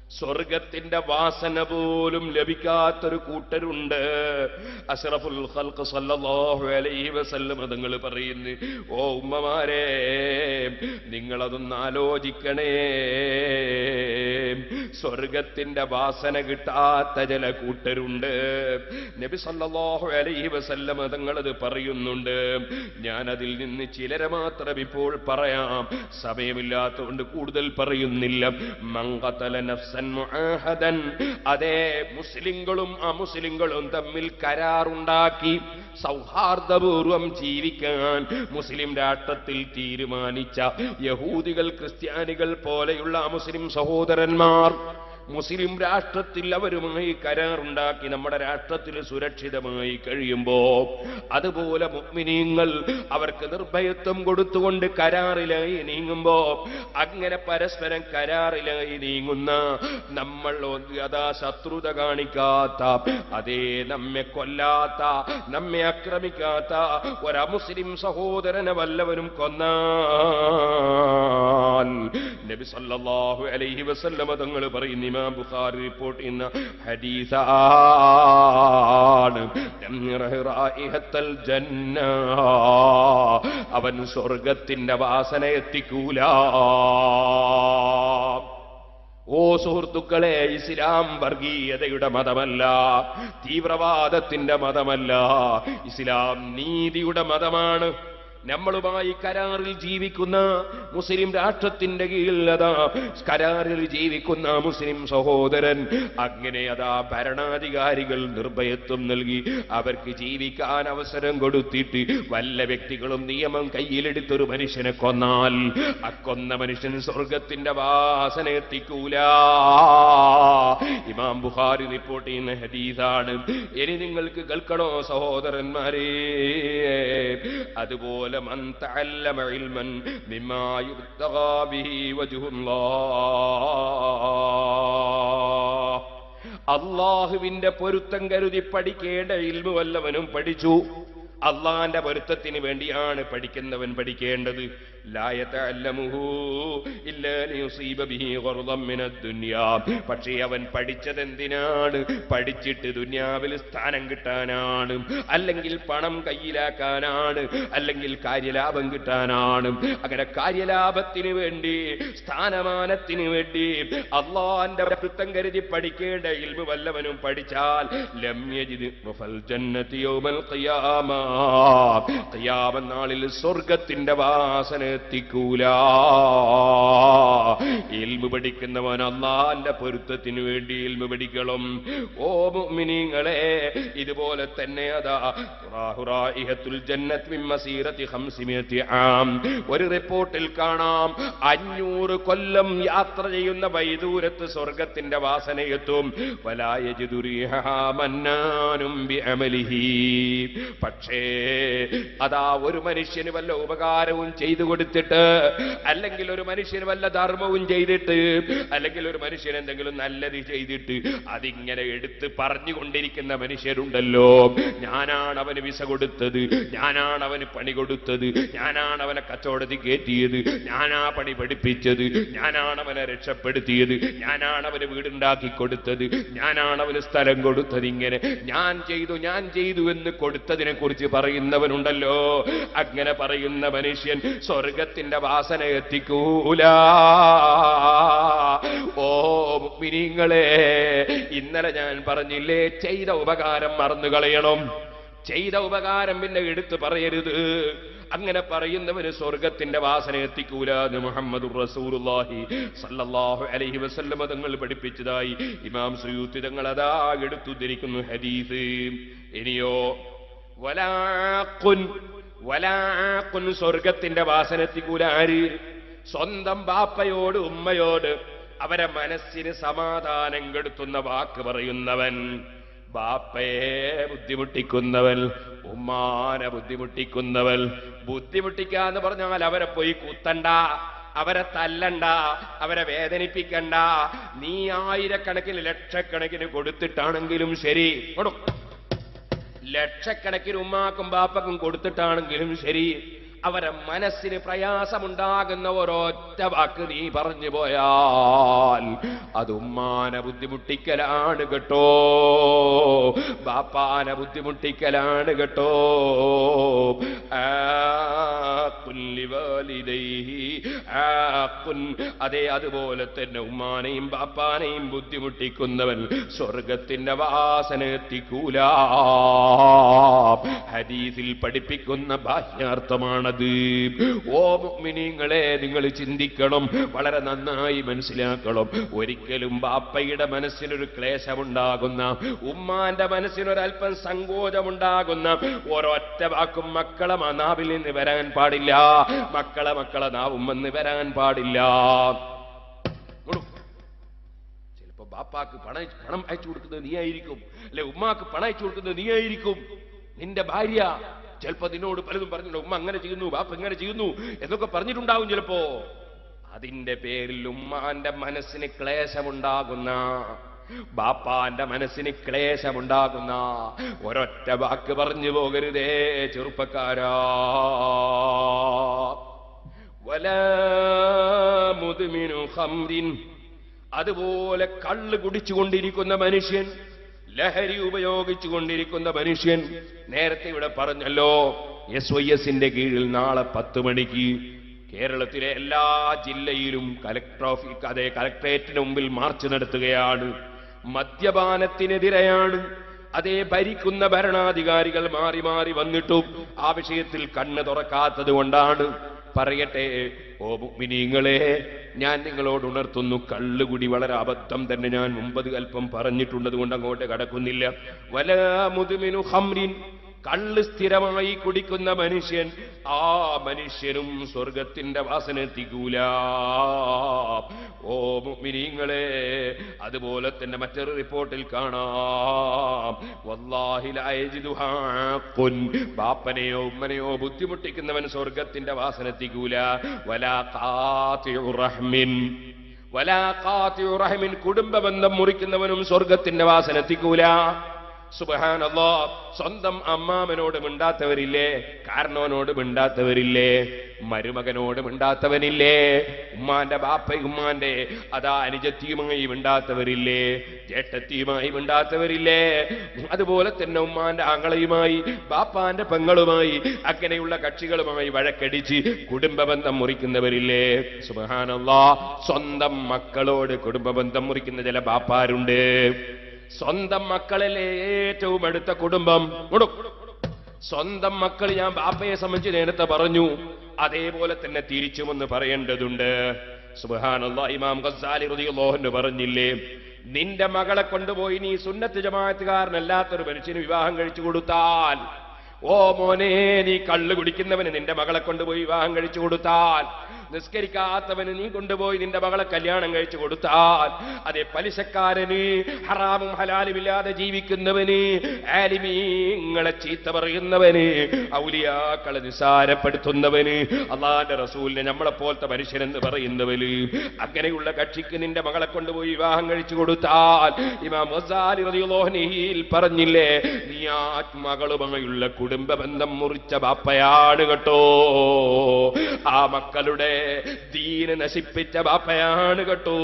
സ്വർഗത്തിന്റെ വാസന പോലും ലഭിക്കാത്തൊരു കൂട്ടരുണ്ട് അഷ്റഫുൽ ഖൽഖ് സല്ലല്ലാഹു അലൈഹി വസല്ലം നിങ്ങൾ പറയുന്നു ഓ ഉമ്മമാരെ നിങ്ങളതൊന്ന് ആലോചിക്കണേ സ്വർഗത്തിന്റെ വാസന കിട്ടാത്ത ചില കൂട്ടരുണ്ട് നബി സല്ലല്ലാഹു അലൈഹി വസല്ലം തങ്ങളത് പറയുന്നുണ്ട് ഞാൻ അതിൽ നിന്ന് ചിലരെ മാത്രം ഇപ്പോൾ പറയാം സമയമില്ലാത്തതുകൊണ്ട് കൂടുതൽ പറയുന്നില്ല മങ്കതല നഫ്സൻ മുആഹദൻ അതേ മുസ്ലിങ്ങളും അമുസ്ലിങ്ങളും തമ്മിൽ കരാറുണ്ടാക്കി സൗഹാർദ്ദപൂർവം ജീവിക്കാൻ മുസ്ലിം രാഷ്ട്രത്തിൽ തീരുമാനിച്ച യഹൂദികൾ ക്രിസ്ത്യാനികൾ പോലെയുള്ള അമുസ്ലിം സഹോദരന്മാർ മുസ്ലിം രാഷ്ട്രത്തിൽ അവരുമായി കരാറുണ്ടാക്കി നമ്മുടെ രാഷ്ട്രത്തിൽ സുരക്ഷിതമായി കഴിയുമ്പോ അതുപോലെ മുഗ്മിനീങ്ങൾ അവർക്ക് നിർഭയത്വം കൊടുത്തുകൊണ്ട് കരാറിലായി നീങ്ങുമ്പോ അങ്ങനെ പരസ്പരം കരാറിലായി നീങ്ങുന്ന നമ്മൾ അതാ ശത്രുത കാണിക്കാത്ത അതേ നമ്മെ കൊല്ലാത്ത നമ്മെ ആക്രമിക്കാത്ത ഒരമുസ്ലിം സഹോദരനെ വല്ലവനും കൊന്നാൽ നബി സല്ലല്ലാഹു അലൈഹി വസല്ലമ തങ്ങൾ പറയുന്ന ഇമാം ബുഖാരി റിപ്പോർട്ട് ചെയ്യുന്ന ഹദീസാണ് റായിഹത്തൽ ജന്ന അവൻ സ്വർഗത്തിന്റെ വാസന എത്തിക്കൂല ഓ സുഹൃത്തുക്കളെ ഇസ്ലാം വർഗീയതയുടെ മതമല്ല തീവ്രവാദത്തിന്റെ മതമല്ല ഇസ്ലാം നീതിയുടെ മതമാണ് നമ്മളുമായി കരാറിൽ ജീവിക്കുന്ന മുസ്ലിം രാഷ്ട്രത്തിന്റെ കീഴിൽ അതാ കരാറിൽ ജീവിക്കുന്ന മുസ്ലിം സഹോദരൻ അങ്ങനെ അതാ ഭരണാധികാരികൾ നിർഭയത്വം നൽകി അവർക്ക് ജീവിക്കാൻ അവസരം കൊടുത്തിട്ട് വല്ല വ്യക്തികളും നിയമം കയ്യിലെടുത്തൊരു മനുഷ്യനെ കൊന്നാൽ ആ കൊന്ന മനുഷ്യൻ സ്വർഗത്തിന്റെ വാസന എത്തിക്കൂല ഇമാം ബുഖാരി റിപ്പോർട്ട് ചെയ്യുന്ന ഹദീസാണ് ഇനി നിങ്ങൾക്ക് കേൾക്കണോ സഹോദരന്മാരെ അതുപോലെ من تعلم علما مما يبتغى به وجه الله അള്ളാഹുവിന്റെ പൊരുത്തം കരുതി പഠിക്കേണ്ട ഇൽമു വല്ലവനും പഠിച്ചു അള്ളാന്റെ പൊരുത്തത്തിന് വേണ്ടിയാണ് പഠിക്കുന്നവൻ പഠിക്കേണ്ടത് പക്ഷേ അവൻ പഠിച്ചത് എന്തിനാണ് പഠിച്ചിട്ട് ദുന്യാവിൽ സ്ഥാനം കിട്ടാനാണ് അല്ലെങ്കിൽ പണം കയ്യിലാക്കാനാണ് അല്ലെങ്കിൽ കാര്യലാഭം കിട്ടാനാണ് അങ്ങനെ കാര്യലാഭത്തിന് വേണ്ടി സ്ഥാനമാനത്തിന് വേണ്ടി അള്ളാന്റെ വൃത്തം കരുതി പഠിക്കേണ്ട ഇൽമു വല്ലവനും പഠിച്ചാൽ ലമ്യജിത് ജന്നത്തി യൗമൽ ഖിയാമ ഖിയാമ നാളിൽ സ്വർഗത്തിന്റെ വാസന എത്തിക്കൂല ഇൽമു പഠിക്കുന്നവൻ അള്ളാന്റെ പൊരുത്തത്തിന് വേണ്ടി ഇൽമു പഠിക്കണം ഓ മുഅ്മിനീങ്ങളെ ഇതുപോലെ തന്നെ അതാ റാഹുറായിഹത്തുൽ ജന്നത്ത് മിൻ മസീറത്തി ഖംസിമിയത്തി ആം ഒരു റിപ്പോർട്ടിൽ കാണാം അഞ്ഞൂറ് കൊല്ലം യാത്ര ചെയ്യുന്ന വൈദൂരത്ത് സ്വർഗത്തിന്റെ വാസനയെത്തും വലായജിദു റീഹഹാ മന്നാനും ബിഅമലിഹി പക്ഷേ അതാ ഒരു മനുഷ്യന് വല്ല ഉപകാരവും ചെയ്തു കൊടുത്തിട്ട് അല്ലെങ്കിൽ ഒരു മനുഷ്യന് വല്ല ധർമ്മവും ചെയ്തിട്ട് അല്ലെങ്കിൽ ഒരു മനുഷ്യൻ എന്തെങ്കിലും നല്ലത് ചെയ്തിട്ട് അതിങ്ങനെ എടുത്ത് പറഞ്ഞുകൊണ്ടിരിക്കുന്ന മനുഷ്യരുണ്ടല്ലോ ഞാനാണ് അവന് വിസ കൊടുത്തത് ഞാനാണ് അവന് പണി കൊടുത്തത് ഞാനാണ് അവനെ കച്ചവടത്തിൽ കയറ്റിയത് ഞാനാ പണി പഠിപ്പിച്ചത് ഞാനാണ് അവനെ രക്ഷപ്പെടുത്തിയത് ഞാനാണ് അവന് വീടുണ്ടാക്കി കൊടുത്തത് ഞാനാണ് അവന് സ്ഥലം കൊടുത്തത് ഇങ്ങനെ ഞാൻ ചെയ്തു ഞാൻ ചെയ്തു എന്ന് കൊടുത്തതിനെ കുറിച്ച് പറയുന്നവനുണ്ടല്ലോ അങ്ങനെ പറയുന്ന മനുഷ്യൻ സ്വർഗത്തിന്റെ വാസന എത്തിക്കൂല ഓ മിനിങ്ങളെ ഇന്നലെ ഞാൻ പറഞ്ഞില്ലേ ചെയ്ത ഉപകാരം മറന്നു കളയണം ചെയ്ത ഉപകാരം പിന്നെ എടുത്തു പറയരുത് അങ്ങനെ പറയുന്നവന് സ്വർഗത്തിന്റെ വാസന എത്തിക്കൂല എന്ന് മുഹമ്മദ് റസൂലുള്ളാഹി സല്ലല്ലാഹു അലൈഹി വസല്ലം തങ്ങൾ പഠിപ്പിച്ചതായി ഇമാം സുയൂത്തി തങ്ങൾ അതാ എടുത്തുദ്ധരിക്കുന്നു ഹദീസ് ഇനിയോ വലാഖുൻ വലാഖുൻ സ്വർഗത്തിന്റെ വാസന എത്തിക്കൂല ആര് സ്വന്തം ബാപ്പയോട് ഉമ്മയോട് അവരെ മനസ്സിന് സമാധാനം കെടുത്തുന്ന വാക്ക് പറയുന്നവൻ ബാപ്പയെ ബുദ്ധിമുട്ടിക്കുന്നവൻ ഉമ്മാനെ ബുദ്ധിമുട്ടിക്കുന്നവൻ ബുദ്ധിമുട്ടിക്കാന്ന് പറഞ്ഞാൽ അവരെ പോയി കുത്തണ്ട അവരെ തല്ലണ്ട അവരെ വേദനിപ്പിക്കണ്ട നീ ആയിരക്കണക്കിന് ലക്ഷക്കണക്കിന് കൊടുത്തിട്ടാണെങ്കിലും ശരി കൊടു ലക്ഷക്കണക്കിന് ഉമ്മാക്കും ബാപ്പക്കും കൊടുത്തിട്ടാണെങ്കിലും ശരി അവരെ മനസ്സിന് പ്രയാസമുണ്ടാകുന്ന ഒരൊറ്റ വാക്ക് നീ പറഞ്ഞു പോയാൽ അത് ഉമ്മാനെ ബുദ്ധിമുട്ടിക്കലാണ് കേട്ടോ ബാപ്പാനെ ബുദ്ധിമുട്ടിക്കലാണ് കേട്ടോ ആഖുൻ ലിവാലിദൈഹി ആഖുൻ. അതെ അതുപോലെ തന്നെ ഉമ്മാനെയും ബാപ്പാനെയും ബുദ്ധിമുട്ടിക്കുന്നവൻ സ്വർഗത്തിന്റെ വാസന എത്തിക്കൂല ഹദീസിൽ പഠിപ്പിക്കുന്ന ബാഹ്യാർത്ഥമാണത് ഓ മുഅ്മിനീങ്ങളെ നിങ്ങൾ ചിന്തിക്കണം വളരെ നന്നായി മനസ്സിലാക്കണം ഒരിക്കലും ബാപ്പയുടെ മനസ്സിനൊരു ക്ലേശമുണ്ടാകുന്ന ഉമ്മാന്റെ മനസ്സിനൊരല്പം സങ്കോചമുണ്ടാകുന്ന ഒരൊറ്റ വാക്കും മക്കളെ മ- നാവിൽ നിന്ന് വരാൻ പാടില്ല മക്കളെ മക്കളെ നാവും വന്ന് വരാൻ പാടില്ല ഇങ്ങോട്ട് ചിലപ്പോ ബാപ്പാക്ക് പണം പണം അയച്ചു കൊടുക്കുന്നത് നീ ആയിരിക്കും അല്ലെ ഉമ്മാക്ക് പണം അയച്ചു കൊടുക്കുന്നത് നീ ആയിരിക്കും നിന്റെ ഭാര്യ ചിലപ്പോ നിന്നോട് പലതും പറഞ്ഞിട്ടുണ്ട് ഉമ്മ അങ്ങനെ ചെയ്യുന്നു ബാപ്പ ഇങ്ങനെ ചെയ്യുന്നു എന്നൊക്കെ പറഞ്ഞിട്ടുണ്ടാവും ചിലപ്പോ അതിന്റെ പേരിൽ ഉമ്മാന്റെ മനസ്സിന് ക്ലേശമുണ്ടാകുന്ന ബാപ്പാന്റെ മനസ്സിന് ക്ലേശമുണ്ടാകുന്ന ഒരൊറ്റ വാക്ക് പറഞ്ഞു പോകരുതേ ചെറുപ്പക്കാരാ വലാ മുദ്മിനു ഖംറിൻ അതുപോലെ കള്ള് കുടിച്ചുകൊണ്ടിരിക്കുന്ന മനുഷ്യൻ ലഹരി ഉപയോഗിച്ചു കൊണ്ടിരിക്കുന്ന മനുഷ്യൻ നേരത്തെ ഇവിടെ പറഞ്ഞല്ലോ എസ് വൈ എസിന്റെ കീഴിൽ നാളെ പത്ത് മണിക്ക് കേരളത്തിലെ എല്ലാ ജില്ലയിലും കലക്ടർ ഓഫീസ് അതെ കലക്ടറേറ്റിന് മുമ്പിൽ മാർച്ച് നടത്തുകയാണ് മദ്യപാനത്തിനെതിരെയാണ് അതേ ഭരിക്കുന്ന ഭരണാധികാരികൾ മാറി മാറി വന്നിട്ടും ആ വിഷയത്തിൽ കണ്ണ് തുറക്കാത്തത് കൊണ്ടാണ് പറയട്ടെ ഓ മുഅ്മിനീങ്ങളെ ഞാൻ നിങ്ങളോട് ഉണർത്തുന്നു കള്ളുകുടി വളരെ അബദ്ധം തന്നെ ഞാൻ മുമ്പത് അല്പം പറഞ്ഞിട്ടുള്ളത് കൊണ്ട് അങ്ങോട്ട് കടക്കുന്നില്ല വല മുതുമിനു ഹംറിൻ കള്ള് സ്ഥിരമായി കുടിക്കുന്ന മനുഷ്യൻ ആ മനുഷ്യനും സ്വർഗത്തിന്റെ വാസന എത്തിക്കൂല ഓ മുഅ്മിനീങ്ങളെ അതുപോലെ തന്നെ മറ്റൊരു റിപ്പോർട്ടിൽ കാണാം വല്ലാഹി ലാ യജിദു ഹാഖുൻ. ബാപ്പനെയോ ഉമ്മനെയോ ബുദ്ധിമുട്ടിക്കുന്നവൻ സ്വർഗത്തിന്റെ വാസന എത്തിക്കൂല വലാ ഖാതിഉ റഹ്മിൻ വലാ ഖാതിഉ റഹ്മിൻ കുടുംബ ബന്ധം മുറിക്കുന്നവനും സ്വർഗത്തിന്റെ വാസന എത്തിക്കൂല സുബഹാനല്ലോ സ്വന്തം അമ്മാമനോട് മിണ്ടാത്തവരില്ലേ കാരണവനോട് മിണ്ടാത്തവരില്ലേ മരുമകനോട് മിണ്ടാത്തവനില്ലേ ഉമ്മാന്റെ ബാപ്പ ഉമ്മാന്റെ അതാ അനുജത്തിയുമായി മിണ്ടാത്തവരില്ലേ ജേട്ടത്തിയുമായി മിണ്ടാത്തവരില്ലേ അതുപോലെ തന്നെ ഉമ്മാന്റെ ആങ്ങളയുമായി ബാപ്പാന്റെ പെങ്ങളുമായി അങ്ങനെയുള്ള കക്ഷികളുമായി വഴക്കടിച്ച് കുടുംബ ബന്ധം മുറിക്കുന്നവരില്ലേ സുബഹാനല്ലോ സ്വന്തം മക്കളോട് കുടുംബ ബന്ധം മുറിക്കുന്ന ചില ബാപ്പാരുണ്ട് സ്വന്തം മക്കളിലെ ഏറ്റവും അടുത്ത കുടുംബം കൊടു സ്വന്തം മക്കൾ ഞാൻ ബാപ്പയെ സംബന്ധിച്ച് നേരത്തെ പറഞ്ഞു അതേപോലെ തന്നെ തിരിച്ചുമെന്ന് പറയേണ്ടതുണ്ട് സുബഹാനുള്ള ഇമാം ഖസാലി റളിയല്ലാഹു പറഞ്ഞില്ലേ നിന്റെ മകളെ കൊണ്ടുപോയി നീ സുന്നത്ത് ജമാഅത്തുകാരനല്ലാത്തൊരു മനുഷ്യന് വിവാഹം കഴിച്ചു കൊടുത്താൽ ഓ മോനെ നീ കള്ള് കുടിക്കുന്നവന് നിന്റെ മകളെ കൊണ്ടുപോയി വിവാഹം കഴിച്ചു കൊടുത്താൽ നിസ്കരിക്കാത്തവന് നീ കൊണ്ടുപോയി നിന്റെ മകളെ കല്യാണം കഴിച്ചു കൊടുത്താൽ അതെ പലിശക്കാരന് ഹറാമും ഹലാലുമില്ലാതെ ജീവിക്കുന്നവന് ആലിമീങ്ങളെ ചീത്ത പറയുന്നവന് ഔലിയാക്കളെ നിസാരപ്പെടുത്തുന്നവന് അള്ളാന്റെ റസൂലിനെ നമ്മളെ പോലത്തെ മനുഷ്യനെന്ന് പറയുന്നവന് അങ്ങനെയുള്ള കക്ഷിക്ക് നിന്റെ മകളെ കൊണ്ടുപോയി വിവാഹം കഴിച്ചു കൊടുത്താൽ ഇമാം ഗസാലി റളിയല്ലാഹു അൻഹുയിൽ പറഞ്ഞില്ലേ നീ ആ മകളുമായുള്ള കുടുംബ ബന്ധം മുറിച്ച ബാപ്പയാണ് കേട്ടോ ആ മക്കളുടെ ദീന് നശിപ്പിച്ച ബാപ്പയാണ് കേട്ടോ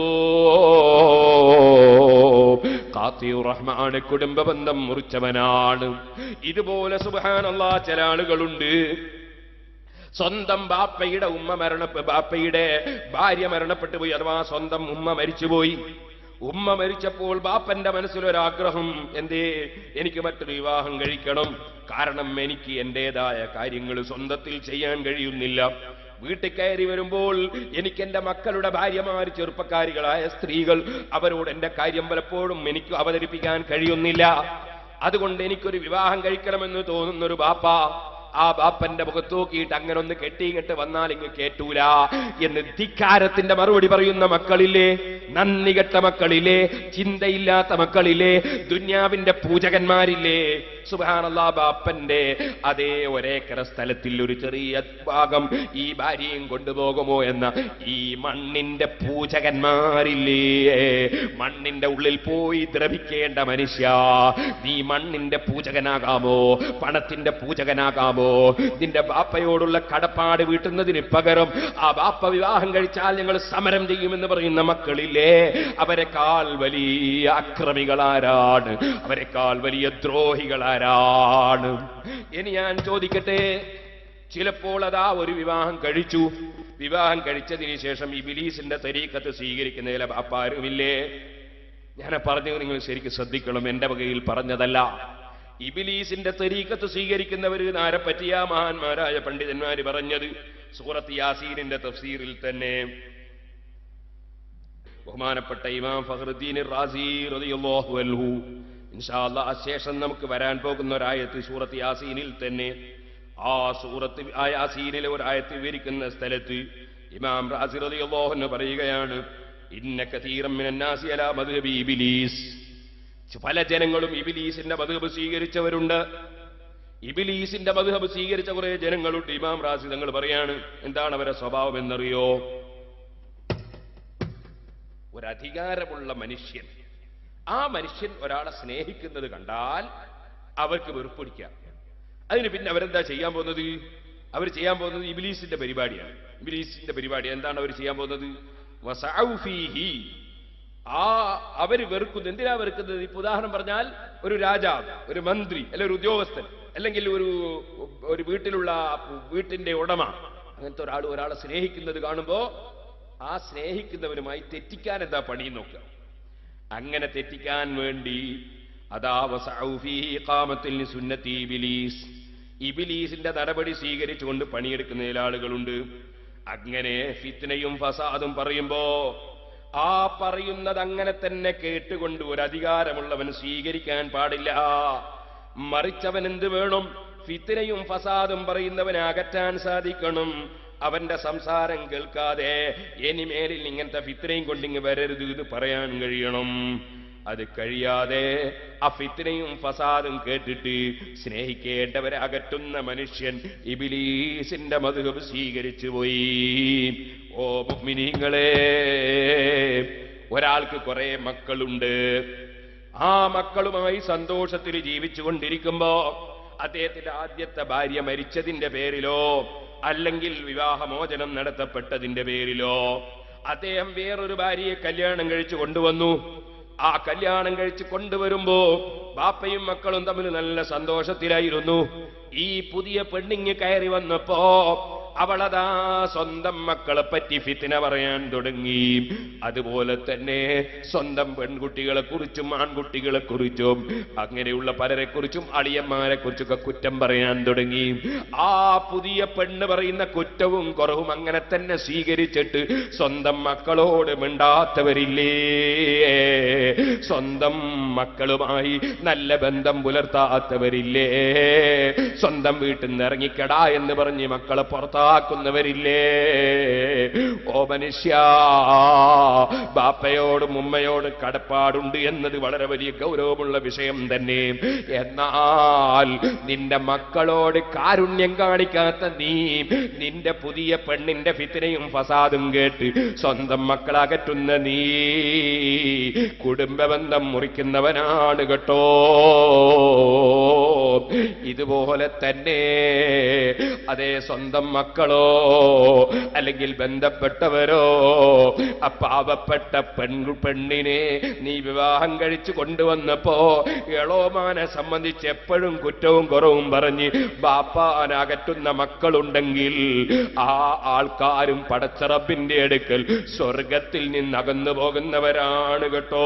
കാത്തിയുർ റഹ്മാൻ കുടുംബ ബന്ധം മുറിച്ചവനാണ് ഇതുപോലെ സുബഹാനല്ലാ ചില ആളുകളുണ്ട് സ്വന്തം ബാപ്പയുടെ ഉമ്മ മരണ ബാപ്പയുടെ ഭാര്യ മരണപ്പെട്ടു പോയി അഥവാ സ്വന്തം ഉമ്മ മരിച്ചുപോയി ഉമ്മ മരിച്ചപ്പോൾ ബാപ്പന്റെ മനസ്സിലൊരാഗ്രഹം എന്തേ എനിക്ക് മറ്റൊരു വിവാഹം കഴിക്കണം കാരണം എനിക്ക് എന്റേതായ കാര്യങ്ങൾ സ്വന്തത്തിൽ ചെയ്യാൻ കഴിയുന്നില്ല വീട്ടിൽ കയറി വരുമ്പോൾ എനിക്ക് എന്റെ മക്കളുടെ ഭാര്യമാർ ചെറുപ്പക്കാരികളായ സ്ത്രീകൾ അവരോട് എന്റെ കാര്യം പലപ്പോഴും എനിക്ക് അവതരിപ്പിക്കാൻ കഴിയുന്നില്ല അതുകൊണ്ട് എനിക്കൊരു വിവാഹം കഴിക്കണമെന്ന് തോന്നുന്നൊരു ബാപ്പ ആ ബാപ്പന്റെ മുഖത്ത് നോക്കിയിട്ട് അങ്ങനെ ഒന്ന് കെട്ടിയിങ്ങട്ട് വന്നാൽ ഇങ്ങ് കേട്ടൂല എന്ന് ധിക്കാരത്തിന്റെ മറുപടി പറയുന്ന മക്കളില്ലേ നന്ദികെട്ട മക്കളിലെ ചിന്തയില്ലാത്ത മക്കളിലെ ദുന്യാവിന്റെ പൂജകന്മാരില്ലേ സുബാനല്ലാ ബാപ്പന്റെ അതേ ഒരേക്കര സ്ഥലത്തിൽ ഒരു ചെറിയ ഭാഗം ഈ ഭാര്യയും കൊണ്ടുപോകുമോ എന്ന ഈ മണ്ണിന്റെ പൂജകന്മാരില്ലേ മണ്ണിന്റെ ഉള്ളിൽ പോയി ദ്രവിക്കേണ്ട മനുഷ്യ നീ മണ്ണിന്റെ പൂജകനാകാമോ പണത്തിന്റെ പൂജകനാകാമോ നിന്റെ ബാപ്പയോടുള്ള കടപ്പാട് വീട്ടുന്നതിന് പകരം ആ ബാപ്പ വിവാഹം കഴിച്ചാൽ ഞങ്ങൾ സമരം ചെയ്യുമെന്ന് പറയുന്ന മക്കളില്ലേ അവരെക്കാൾ വലിയ അക്രമികളാരാണ് അവരെക്കാൾ വലിയ ദ്രോഹികളാരാണ് ഇനി ഞാൻ ചോദിക്കട്ടെ ചിലപ്പോൾ അതാ ഒരു വിവാഹം കഴിച്ചു വിവാഹം കഴിച്ചതിന് ശേഷം ഈ ബിലീസിന്റെ തരീക്കത്ത് സ്വീകരിക്കുന്ന ചില ബാപ്പാരുമില്ലേ ഞാൻ പറഞ്ഞത് നിങ്ങൾ ശരിക്കും ശ്രദ്ധിക്കണം എന്റെ വകയിൽ പറഞ്ഞതല്ല ഇബിലീസിന്റെ തരീക്കത്ത് സ്വീകരിക്കുന്നവർ ആരെ പറ്റിയ മഹാന്മാരായ പണ്ഡിതന്മാര് പറഞ്ഞത് സൂറത്ത് യാസീനിന്റെ തഫ്സീറിൽ തന്നെ ബഹുമാനപ്പെട്ട ഇമാം ഫഹറുദ്ദീൻ റാസി റളിയല്ലാഹു അൻഹു ഇൻഷാ അല്ലാഹ് ശേഷം നമുക്ക് വരാൻ പോകുന്ന ഒരായത്ത് സൂറത്ത് യാസീനിൽ തന്നെ ആ സൂറത്ത് ആ യാസീനിലെ ഒരായത്ത് വിവരിക്കുന്ന സ്ഥലത്ത് ഇമാം റാസി റളിയല്ലാഹു അൻഹു പറയുകയാണ് ഇന്ന കതീറം മിനൻ നാസി അലാ മദ്ഹബി ഇബ്ലീസ് പല ജനങ്ങളും ഇബിലീസിന്റെ മധുഹബ് സ്വീകരിച്ചവരുണ്ട് ഇബിലീസിന്റെ മധുഹബ് സ്വീകരിച്ച കുറെ ജനങ്ങളുണ്ട് ഇമാം റാസി തങ്ങൾ പറയാണ് എന്താണ് അവരുടെ സ്വഭാവം എന്നറിയോ ഒരധികാരമുള്ള മനുഷ്യൻ ആ മനുഷ്യൻ ഒരാളെ സ്നേഹിക്കുന്നത് കണ്ടാൽ അവർക്ക് വെറുപ്പൊടിക്കാം അതിന് പിന്നെ അവരെന്താ ചെയ്യാൻ പോകുന്നത് അവർ ചെയ്യാൻ പോകുന്നത് ഇബിലീസിന്റെ പരിപാടിയാണ് ഇബിലീസിന്റെ പരിപാടി എന്താണ് അവർ ചെയ്യാൻ പോകുന്നത് വസഔ ഫീഹി ആ അവര് വെറുക്കുന്നു എന്തിനാ വെറുക്കുന്നത് ഇപ്പൊ ഉദാഹരണം പറഞ്ഞാൽ ഒരു രാജാവ് ഒരു മന്ത്രി അല്ലെ ഒരു ഉദ്യോഗസ്ഥൻ അല്ലെങ്കിൽ ഒരു ഒരു വീട്ടിലുള്ള വീട്ടിന്റെ ഉടമ അങ്ങനത്തെ ഒരാൾ ഒരാളെ സ്നേഹിക്കുന്നത് കാണുമ്പോ ആ സ്നേഹിക്കുന്നവരുമായി തെറ്റിക്കാൻ എന്താ പണി നോക്കുക അങ്ങനെ തെറ്റിക്കാൻ വേണ്ടി അതാ വസഔ ഫീഹി ഇഖാമത്തിൽ സുന്നത്തി ഇബിലീസ് ഇബിലീസിന്റെ നടപടി സ്വീകരിച്ചുകൊണ്ട് പണിയെടുക്കുന്ന ചില ആളുകളുണ്ട് അങ്ങനെ ഫിത്നയും ഫസാദും പറയുമ്പോ ആ പറയുന്നത് അങ്ങനെ തന്നെ കേട്ടുകൊണ്ട് ഒരു അധികാരമുള്ളവൻ സ്വീകരിക്കാൻ പാടില്ല മറിച്ചവൻ എന്ത് വേണം ഫിത്തിനയും ഫസാദും പറയുന്നവനെ അകറ്റാൻ സാധിക്കണം അവന്റെ സംസാരം കേൾക്കാതെ ഇനിമേലിൽ ഇങ്ങനത്തെ ഫിത്തിനയും കൊണ്ടിങ്ങ് വരരുത് എന്ന് പറയാൻ കഴിയണം അത് കഴിയാതെ ആ ഫിത്തിനയും ഫസാദും കേട്ടിട്ട് സ്നേഹിക്കേണ്ടവരെ അകറ്റുന്ന മനുഷ്യൻ ഇബിലീസിന്റെ മധുഹബ് സ്വീകരിച്ചു പോയി ഓ മുഗ്മിനീങ്ങളെ ഒരാൾക്ക് കുറെ മക്കളുണ്ട് ആ മക്കളുമായി സന്തോഷത്തിൽ ജീവിച്ചു കൊണ്ടിരിക്കുമ്പോ അദ്ദേഹത്തിന്റെ ആദ്യത്തെ ഭാര്യ മരിച്ചതിന്റെ പേരിലോ അല്ലെങ്കിൽ വിവാഹമോചനം നടത്തപ്പെട്ടതിന്റെ പേരിലോ അദ്ദേഹം വേറൊരു ഭാര്യയെ കല്യാണം കഴിച്ചു കൊണ്ടുവന്നു ആ കല്യാണം കഴിച്ച് കൊണ്ടുവരുമ്പോ ബാപ്പയും മക്കളും തമ്മിൽ നല്ല സന്തോഷത്തിലായിരുന്നു ഈ പുതിയ പെണ്ണിങ് കയറി വന്നപ്പോ അവളതാ സ്വന്തം മക്കളെ പറ്റി ഫിത്തിന പറയാൻ തുടങ്ങി അതുപോലെ തന്നെ സ്വന്തം പെൺകുട്ടികളെ കുറിച്ചും ആൺകുട്ടികളെ കുറിച്ചും അങ്ങനെയുള്ള പലരെ കുറിച്ചും അളിയന്മാരെ കുറിച്ചൊക്കെ കുറ്റം പറയാൻ തുടങ്ങി ആ പുതിയ പെണ്ണ് പറയുന്ന കുറ്റവും കുറവും അങ്ങനെ തന്നെ സ്വീകരിച്ചിട്ട് സ്വന്തം മക്കളോട് മിണ്ടാത്തവരില്ലേ സ്വന്തം മക്കളുമായി നല്ല ബന്ധം പുലർത്താത്തവരില്ലേ സ്വന്തം വീട്ടിൽ നിന്ന് ഇറങ്ങിക്കടാ എന്ന് പറഞ്ഞ് മക്കളെ പുറത്താക്കുന്നവരില്ലേ ഓ മനുഷ്യ ബാപ്പയോടും ഉമ്മയോടും കടപ്പാടുണ്ട് എന്നത് വളരെ വലിയ ഗൗരവമുള്ള വിഷയം തന്നെ എന്നാൽ നിന്റെ മക്കളോട് കാരുണ്യം കാണിക്കാത്ത നീ നിന്റെ പുതിയ പെണ്ണിന്റെ ഫിത്തിനയും ഫസാദും കേട്ട് സ്വന്തം മക്കളകറ്റുന്ന നീ കുടുംബബന്ധം മുറിക്കുന്നവനാണ് കേട്ടോ ഇതുപോലെ തന്നെ അതേ സ്വന്തം മക്കളോ അല്ലെങ്കിൽ ബന്ധപ്പെട്ടവരോ ആ പാവപ്പെട്ട പെൺ പെണ്ണിനെ നീ വിവാഹം കഴിച്ചു കൊണ്ടുവന്നപ്പോ എളോമാനെ സംബന്ധിച്ച് എപ്പോഴും കുറ്റവും കുറവും പറഞ്ഞ് ബാപ്പാനകറ്റുന്ന മക്കളുണ്ടെങ്കിൽ ആ ആൾക്കാരും പടച്ചറപ്പിന്റെ അടുക്കൽ സ്വർഗത്തിൽ നിന്ന് അകന്നു പോകുന്നവരാണ് കേട്ടോ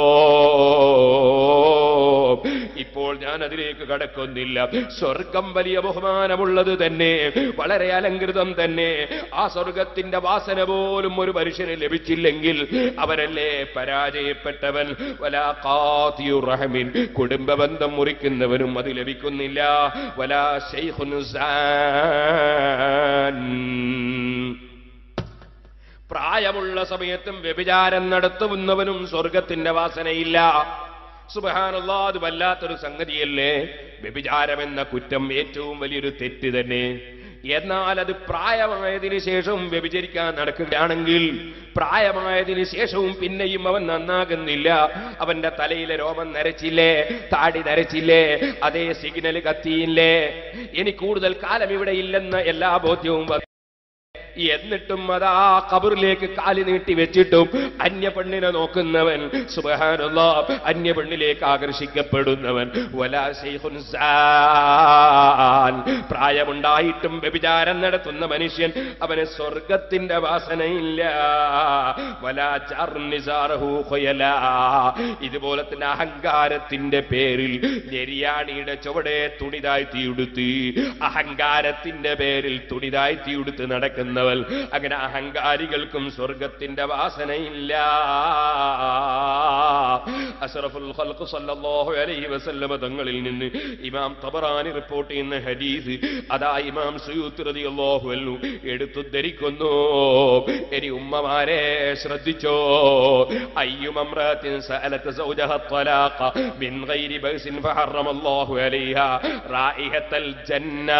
ഇപ്പോൾ ഞാൻ അതിലേക്ക് കടക്കുന്നില്ല സ്വർഗം വലിയ ബഹുമാനമുള്ളത് തന്നെ വളരെ അലങ്കൃതം തന്നെ ആ സ്വർഗത്തിന്റെ വാസന പോലും ഒരു മനുഷ്യന് ലഭിച്ചില്ലെങ്കിൽ അവരല്ലേ പരാജയപ്പെട്ടവൻ വലാ ഖാതിയുർ റഹമിൻ കുടുംബ ബന്ധം മുറിക്കുന്നവനും അത് ലഭിക്കുന്നില്ല വലാ ശൈഖുൻ സാൻ പ്രായമുള്ള സമയത്തും വ്യഭിചാരം നടത്തുന്നവനും സ്വർഗത്തിന്റെ വാസനയില്ല സുബഹാനുള്ള അത് വല്ലാത്തൊരു സംഗതിയല്ലേ വ്യഭിചാരം എന്ന കുറ്റം ഏറ്റവും വലിയൊരു തെറ്റ് തന്നെ എന്നാൽ അത് പ്രായമായതിനു ശേഷവും വ്യഭിചരിക്കാൻ നടക്കുകയാണെങ്കിൽ പ്രായമായതിനു ശേഷവും പിന്നെയും അവൻ നന്നാകുന്നില്ല അവന്റെ തലയിലെ രോമം നരച്ചില്ലേ താടി നരച്ചില്ലേ അതേ സിഗ്നൽ കത്തിയില്ലേ ഇനി കൂടുതൽ കാലം ഇവിടെ ഇല്ലെന്ന എല്ലാ ബോധ്യവും വന്നു. എന്നിട്ടും അതാ കബറിലേക്ക് കാലി നീട്ടി വെച്ചിട്ടും അന്യ പെണ്ണിനെ നോക്കുന്നവൻ സുബഹാനുള്ള അന്യ പെണ്ണിലേക്ക് ആകർഷിക്കപ്പെടുന്നവൻ വലാ ശൈഖുൻ സാൻ. പ്രായമുണ്ടായിട്ടും വ്യഭിചാരം നടത്തുന്ന മനുഷ്യൻ അവന് സ്വർഗത്തിന്റെ വാസനയില്ല വലാ ജാറുൻ നിസാറഹു ഖുയലാ. ഇതുപോലെ തന്നെ അഹങ്കാരത്തിന്റെ പേരിൽ ഞെരിയാണിയുടെ ചുവടെ തുണിതായി തീയുടുത്ത് അഹങ്കാരത്തിന്റെ പേരിൽ തുണിതായി തീയുടുത്ത് നടക്കുന്നവൻ അങ്ങനെ അഹങ്കാരികൾക്കും സ്വർഗത്തിന്റെ വാസനയില്ല അഷറഫുൽ ഖൽഖ് സല്ലല്ലാഹു അലൈഹി വസല്ലമ തങ്ങളിൽ നിന്ന് ഇമാം തബറാനി റിപ്പോർട്ട് ചെയ്യുന്ന ഹദീസ് അതാ ഇമാം സുയൂത്ത് റളിയല്ലാഹു അൻഹു എടുത്തുദ്ധരിക്കുന്നു ഇനി ഉമ്മമാരെ ശ്രദ്ധിച്ചോ അയ്യുമമ്രാത്തിൻ സഅലത്ത് സൗജഹ الطلاق من غير بأس فحرم الله عليها رائحة الجنة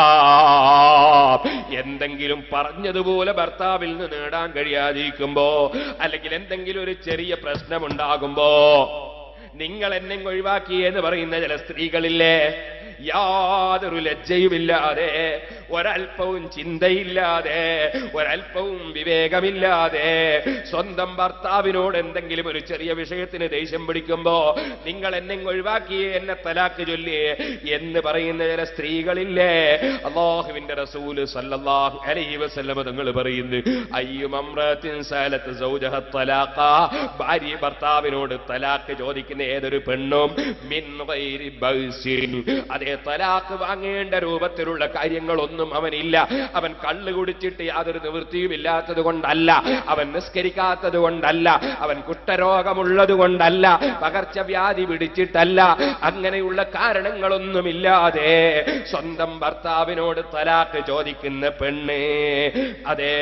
എന്തെങ്കിലും പറഞ്ഞതുപോലെ ഭർത്താവിൽ നിന്ന് നേടാൻ കഴിയാതിരിക്കുമ്പോ അല്ലെങ്കിൽ എന്തെങ്കിലും ഒരു ചെറിയ പ്രശ്നമുണ്ടാകുമ്പോ നിങ്ങൾ എന്നെ ഒഴിവാക്കി എന്ന് പറയുന്ന ചില സ്ത്രീകളില്ലേ യാതൊരു ലജ്ജയുമില്ലാതെ ഒരൽപ്പവും ചിന്തയില്ലാതെ ഒരൽപ്പവും വിവേകമില്ലാതെ സ്വന്തം ഭർത്താവിനോട് എന്തെങ്കിലും ഒരു ചെറിയ വിഷയത്തിന് ദേഷ്യം പിടിക്കുമ്പോ നിങ്ങൾ എന്നെ ഒഴിവാക്കിയേ എന്നെ തലാക്ക് ചൊല്ലിയേ എന്ന് പറയുന്ന ചില സ്ത്രീകളില്ലേ അള്ളാഹുവിന്റെ റസൂല് സല്ലല്ലാഹു അലൈഹി വസല്ലമ തങ്ങൾ പറയുന്നു അയ്യും അമ്രത്തിൻ സഅലത്ത് സൗജഹ തലാഖ ഭാര്യ ഭർത്താവിനോട് തലാക്ക് ചോദിക്കുന്ന ഏതൊരു പെണ്ണും മിൻ ഗൈരി ബൗസിൻ അതേ തലാക്ക് വാങ്ങേണ്ട രൂപത്തിലുള്ള കാര്യങ്ങളൊന്നും അവനില്ല അവൻ കള്ള് കുടിച്ചിട്ട് യാതൊരു നിവൃത്തിയും ഇല്ലാത്തത് കൊണ്ടല്ല അവൻ നിസ്കരിക്കാത്തത് കൊണ്ടല്ല അവൻ കുഷ്ഠരോഗമുള്ളത് കൊണ്ടല്ല പകർച്ചവ്യാധി പിടിച്ചിട്ടല്ല അങ്ങനെയുള്ള കാരണങ്ങളൊന്നുമില്ലാതെ സ്വന്തം ഭർത്താവിനോട് തലാക്ക് ചോദിക്കുന്ന പെണ്ണ് അതേ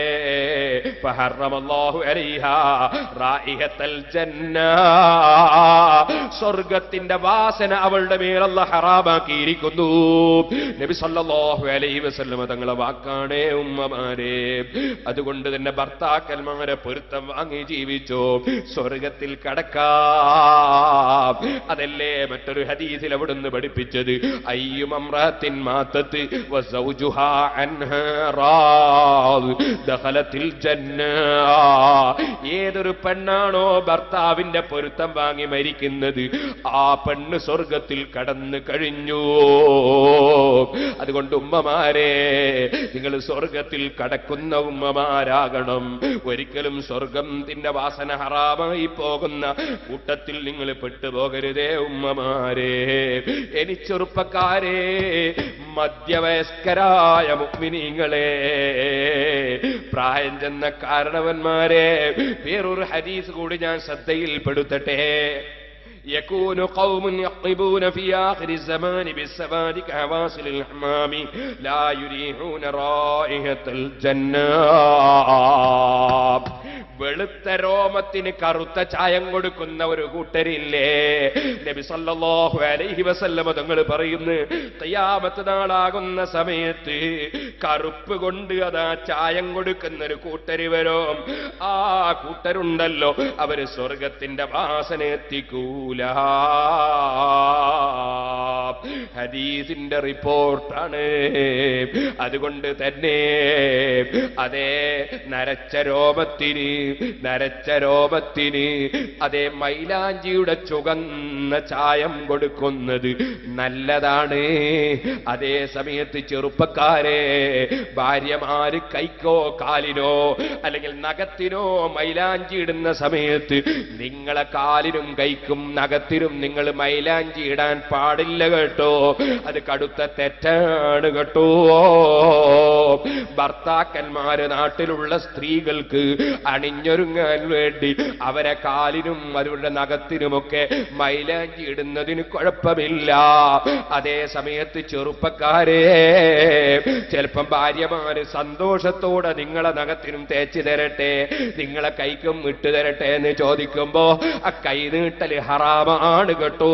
ഫഹറമല്ലാഹു അലൈഹാ റായിഹത്തൽ ജന്ന സ്വർഗത്തിന്റെ വാസന അവളുടെ മേലുള്ള ഹറാമാക്കിയിരിക്കുന്നു നബി സല്ലല്ലാഹു അലൈഹി വസല്ലമ തങ്ങളെ വാക്കാണേ ഉമ്മമാരെ അതുകൊണ്ട് തന്നെ ഭർത്താക്കന്മാരെ പൊരുത്തം വാങ്ങി ജീവിച്ചോ സ്വർഗത്തിൽ കടക്കാം അതല്ലേ മറ്റൊരു ഹദീസിൽ അവിടുന്ന് പഠിപ്പിച്ചത് അയ്യും അമ്രത്തിൻ മാത്തത്ത് വസൗജുഹാ അൻഹാ റാദ് ദഖലത്തിൽ ജന്ന ഏതൊരു പെണ്ണാണോ ഭർത്താവിന്റെ പൊരുത്തം വാങ്ങി മരിക്കുന്നത് ആ പെണ്ണ് സ്വർഗത്തിൽ കടന്നു കഴിഞ്ഞു അതുകൊണ്ട് ഉമ്മമാരെ നിങ്ങൾ സ്വർഗത്തിൽ കടക്കുന്ന ഉമ്മമാരാകണം ഒരിക്കലും സ്വർഗത്തിന്റെ വാസന ഹറാമായി പോകുന്ന കൂട്ടത്തിൽ നിങ്ങൾ പെട്ടുപോകരുതേ ഉമ്മമാരെ എനി ചെറുപ്പക്കാരെ മധ്യവയസ്കരായ മുഗ്മിനീങ്ങളെ പ്രായം ചെന്ന കാരണവന്മാരെ വേറൊരു ഹദീസ് കൂടി ഞാൻ ശ്രദ്ധയിൽപ്പെടുത്തട്ടെ يكون قوم يقبون في آخر الزمان بالسواد كهواصل الحمام لا يريحون رائحة الجنة വെളുത്ത രോമത്തിന് കറുത്ത ചായം കൊടുക്കുന്ന ഒരു കൂട്ടരില്ലേ നബി സല്ലല്ലാഹു അലൈഹി വസല്ലമ തങ്ങൾ പറയുന്നു തയ്യാമത്ത് നാളാകുന്ന സമയത്ത് കറുപ്പ് കൊണ്ട് അതാ ചായം കൊടുക്കുന്ന ഒരു കൂട്ടര് വരും ആ കൂട്ടരുണ്ടല്ലോ അവര് സ്വർഗത്തിന്റെ വാസന എത്തിക്കൂല ഹദീസിന്റെ റിപ്പോർട്ടാണ് അതുകൊണ്ട് തന്നെ അതേ നരച്ച രോമത്തിന് നരച്ച രോമത്തിന് അതേ മൈലാഞ്ചിയുടെ ചുകന്ന ചായം കൊടുക്കുന്നത് നല്ലതാണ് അതേ സമയത്ത് ചെറുപ്പക്കാരെ ഭാര്യമാര് കൈക്കോ കാലിനോ അല്ലെങ്കിൽ നഖത്തിനോ മൈലാഞ്ചി ഇടുന്ന സമയത്ത് നിങ്ങളെ കാലിനും കൈക്കും നഖത്തിനും നിങ്ങൾ മൈലാഞ്ചി ഇടാൻ പാടില്ല കേട്ടോ അത് കടുത്ത തെറ്റാണ് കേട്ടോ ഭർത്താക്കന്മാര് നാട്ടിലുള്ള സ്ത്രീകൾക്ക് അണിഞ്ഞൊരുങ്ങ തിളങ്ങാൻ വേണ്ടി അവരെ കാലിനും അവരുടെ നഖത്തിനുമൊക്കെ മൈലാഞ്ചി ഇടുന്നതിന് കുഴപ്പമില്ല അതേ സമയത്ത് ചെറുപ്പക്കാരെ ചിലപ്പം ഭാര്യമാര് സന്തോഷത്തോടെ നിങ്ങളെ നഖത്തിനും തേച്ച് തരട്ടെ നിങ്ങളെ കൈക്കും ഇട്ട് തരട്ടെ എന്ന് ചോദിക്കുമ്പോ ആ കൈ നീട്ടല് ഹറാമാണ് കേട്ടോ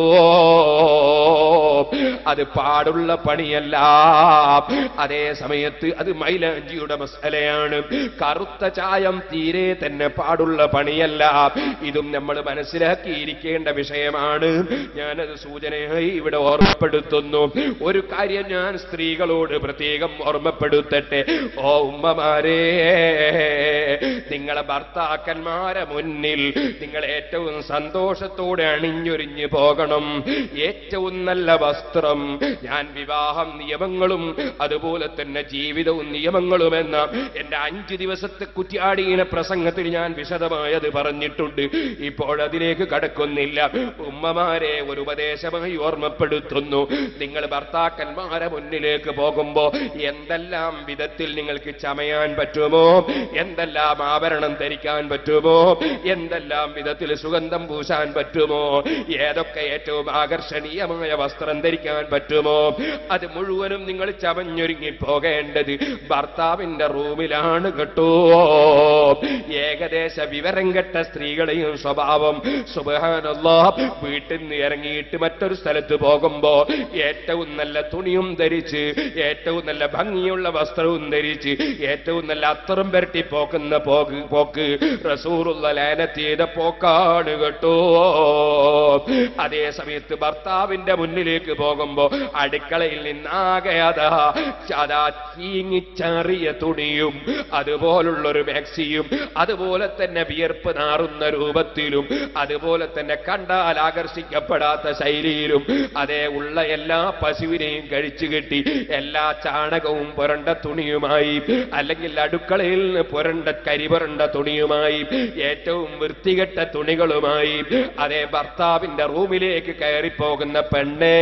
അത് പാടുള്ള പണിയല്ല അതേ സമയത്ത് അത് മൈലാഞ്ചിയുടെ മസലയാണ് കറുത്ത ചായം തീരെ തന്നെ പാടുള്ള പണിയല്ല ഇതും നമ്മൾ മനസ്സിലാക്കിയിരിക്കേണ്ട വിഷയമാണ് ഞാനത് സൂചനയായി ഇവിടെ ഓർമ്മപ്പെടുത്തുന്നു ഒരു കാര്യം ഞാൻ സ്ത്രീകളോട് പ്രത്യേകം ഓർമ്മപ്പെടുത്തട്ടെ ഓ ഉമ്മമാരേ നിങ്ങളെ ഭർത്താക്കന്മാരെ മുന്നിൽ നിങ്ങൾ ഏറ്റവും സന്തോഷത്തോടെ അണിഞ്ഞൊരിഞ്ഞു പോകണം ഏറ്റവും നല്ല വസ്ത്രം ഞാൻ വിവാഹം നിയമങ്ങളും അതുപോലെ തന്നെ ജീവിതവും നിയമങ്ങളും എന്ന എന്റെ അഞ്ച് ദിവസത്തെ കുറ്റിയാടിയിന പ്രസംഗത്തിൽ ഞാൻ വിശദമായത് പറഞ്ഞിട്ടുണ്ട് ഇപ്പോഴതിലേക്ക് കടക്കുന്നില്ല ഉമ്മമാരെ ഒരു ഉപദേശമായി ഓർമ്മപ്പെടുത്തുന്നു നിങ്ങൾ ഭർത്താക്കന്മാരെ മുന്നിലേക്ക് പോകുമ്പോ എന്തെല്ലാം വിധത്തിൽ നിങ്ങൾക്ക് ചമയാൻ പറ്റുമോ എന്തെല്ലാം ആഭരണം ധരിക്കാൻ പറ്റുമോ എന്തെല്ലാം വിധത്തിൽ സുഗന്ധം പൂശാൻ പറ്റുമോ ഏതൊക്കെ ഏറ്റവും ആകർഷണീയമായ വസ്ത്രം ധരിക്കാൻ പറ്റുമോ അത് മുഴുവനും നിങ്ങൾ ചമഞ്ഞൊരുങ്ങി പോകേണ്ടത് ഭർത്താവിന്റെ റൂമിലാണ് കേട്ടോ ഏകദേശ വിവരം കെട്ട സ്ത്രീകളെയും സ്വഭാവം സുബഹാനല്ലാ വീട്ടിൽ നിന്ന് ഇറങ്ങിയിട്ട് മറ്റൊരു സ്ഥലത്ത് പോകുമ്പോ ഏറ്റവും നല്ല തുണിയും ധരിച്ച് ഏറ്റവും നല്ല ഭംഗിയുള്ള വസ്ത്രവും ധരിച്ച് ഏറ്റവും നല്ല അത്തറും പുരട്ടി പോക്കുന്ന പോക്ക് പോക്ക് റസൂറുള്ള ലാനത്ത് ചെയ്ത പോക്കാണ് കേട്ടോ അതേ സമയത്ത് ഭർത്താവിന്റെ മുന്നിലേക്ക് പോകുമ്പോ അടുക്കളയിൽ നിന്നാകെ അതാ അതാ ചീങ്ങിച്ചാറിയ തുണിയും അതുപോലുള്ളൊരു മാക്സിയും അതുപോലെ തന്നെ വിയർപ്പ് നാറുന്ന രൂപത്തിലും അതുപോലെ തന്നെ കണ്ടാൽ ആകർഷിക്കപ്പെടാത്ത ശൈലിയിലും അതേ ഉള്ള എല്ലാ പശുവിനെയും കഴിച്ചു കെട്ടി എല്ലാ ചാണകവും പുരണ്ട തുണിയുമായി അല്ലെങ്കിൽ അടുക്കളയിൽ നിന്ന് പുരണ്ട കരിപുരണ്ട തുണിയുമായി ഏറ്റവും വൃത്തികെട്ട തുണികളുമായി അതേ ഭർത്താവിന്റെ റൂമിലേക്ക് കയറിപ്പോകുന്ന പെണ്ണേ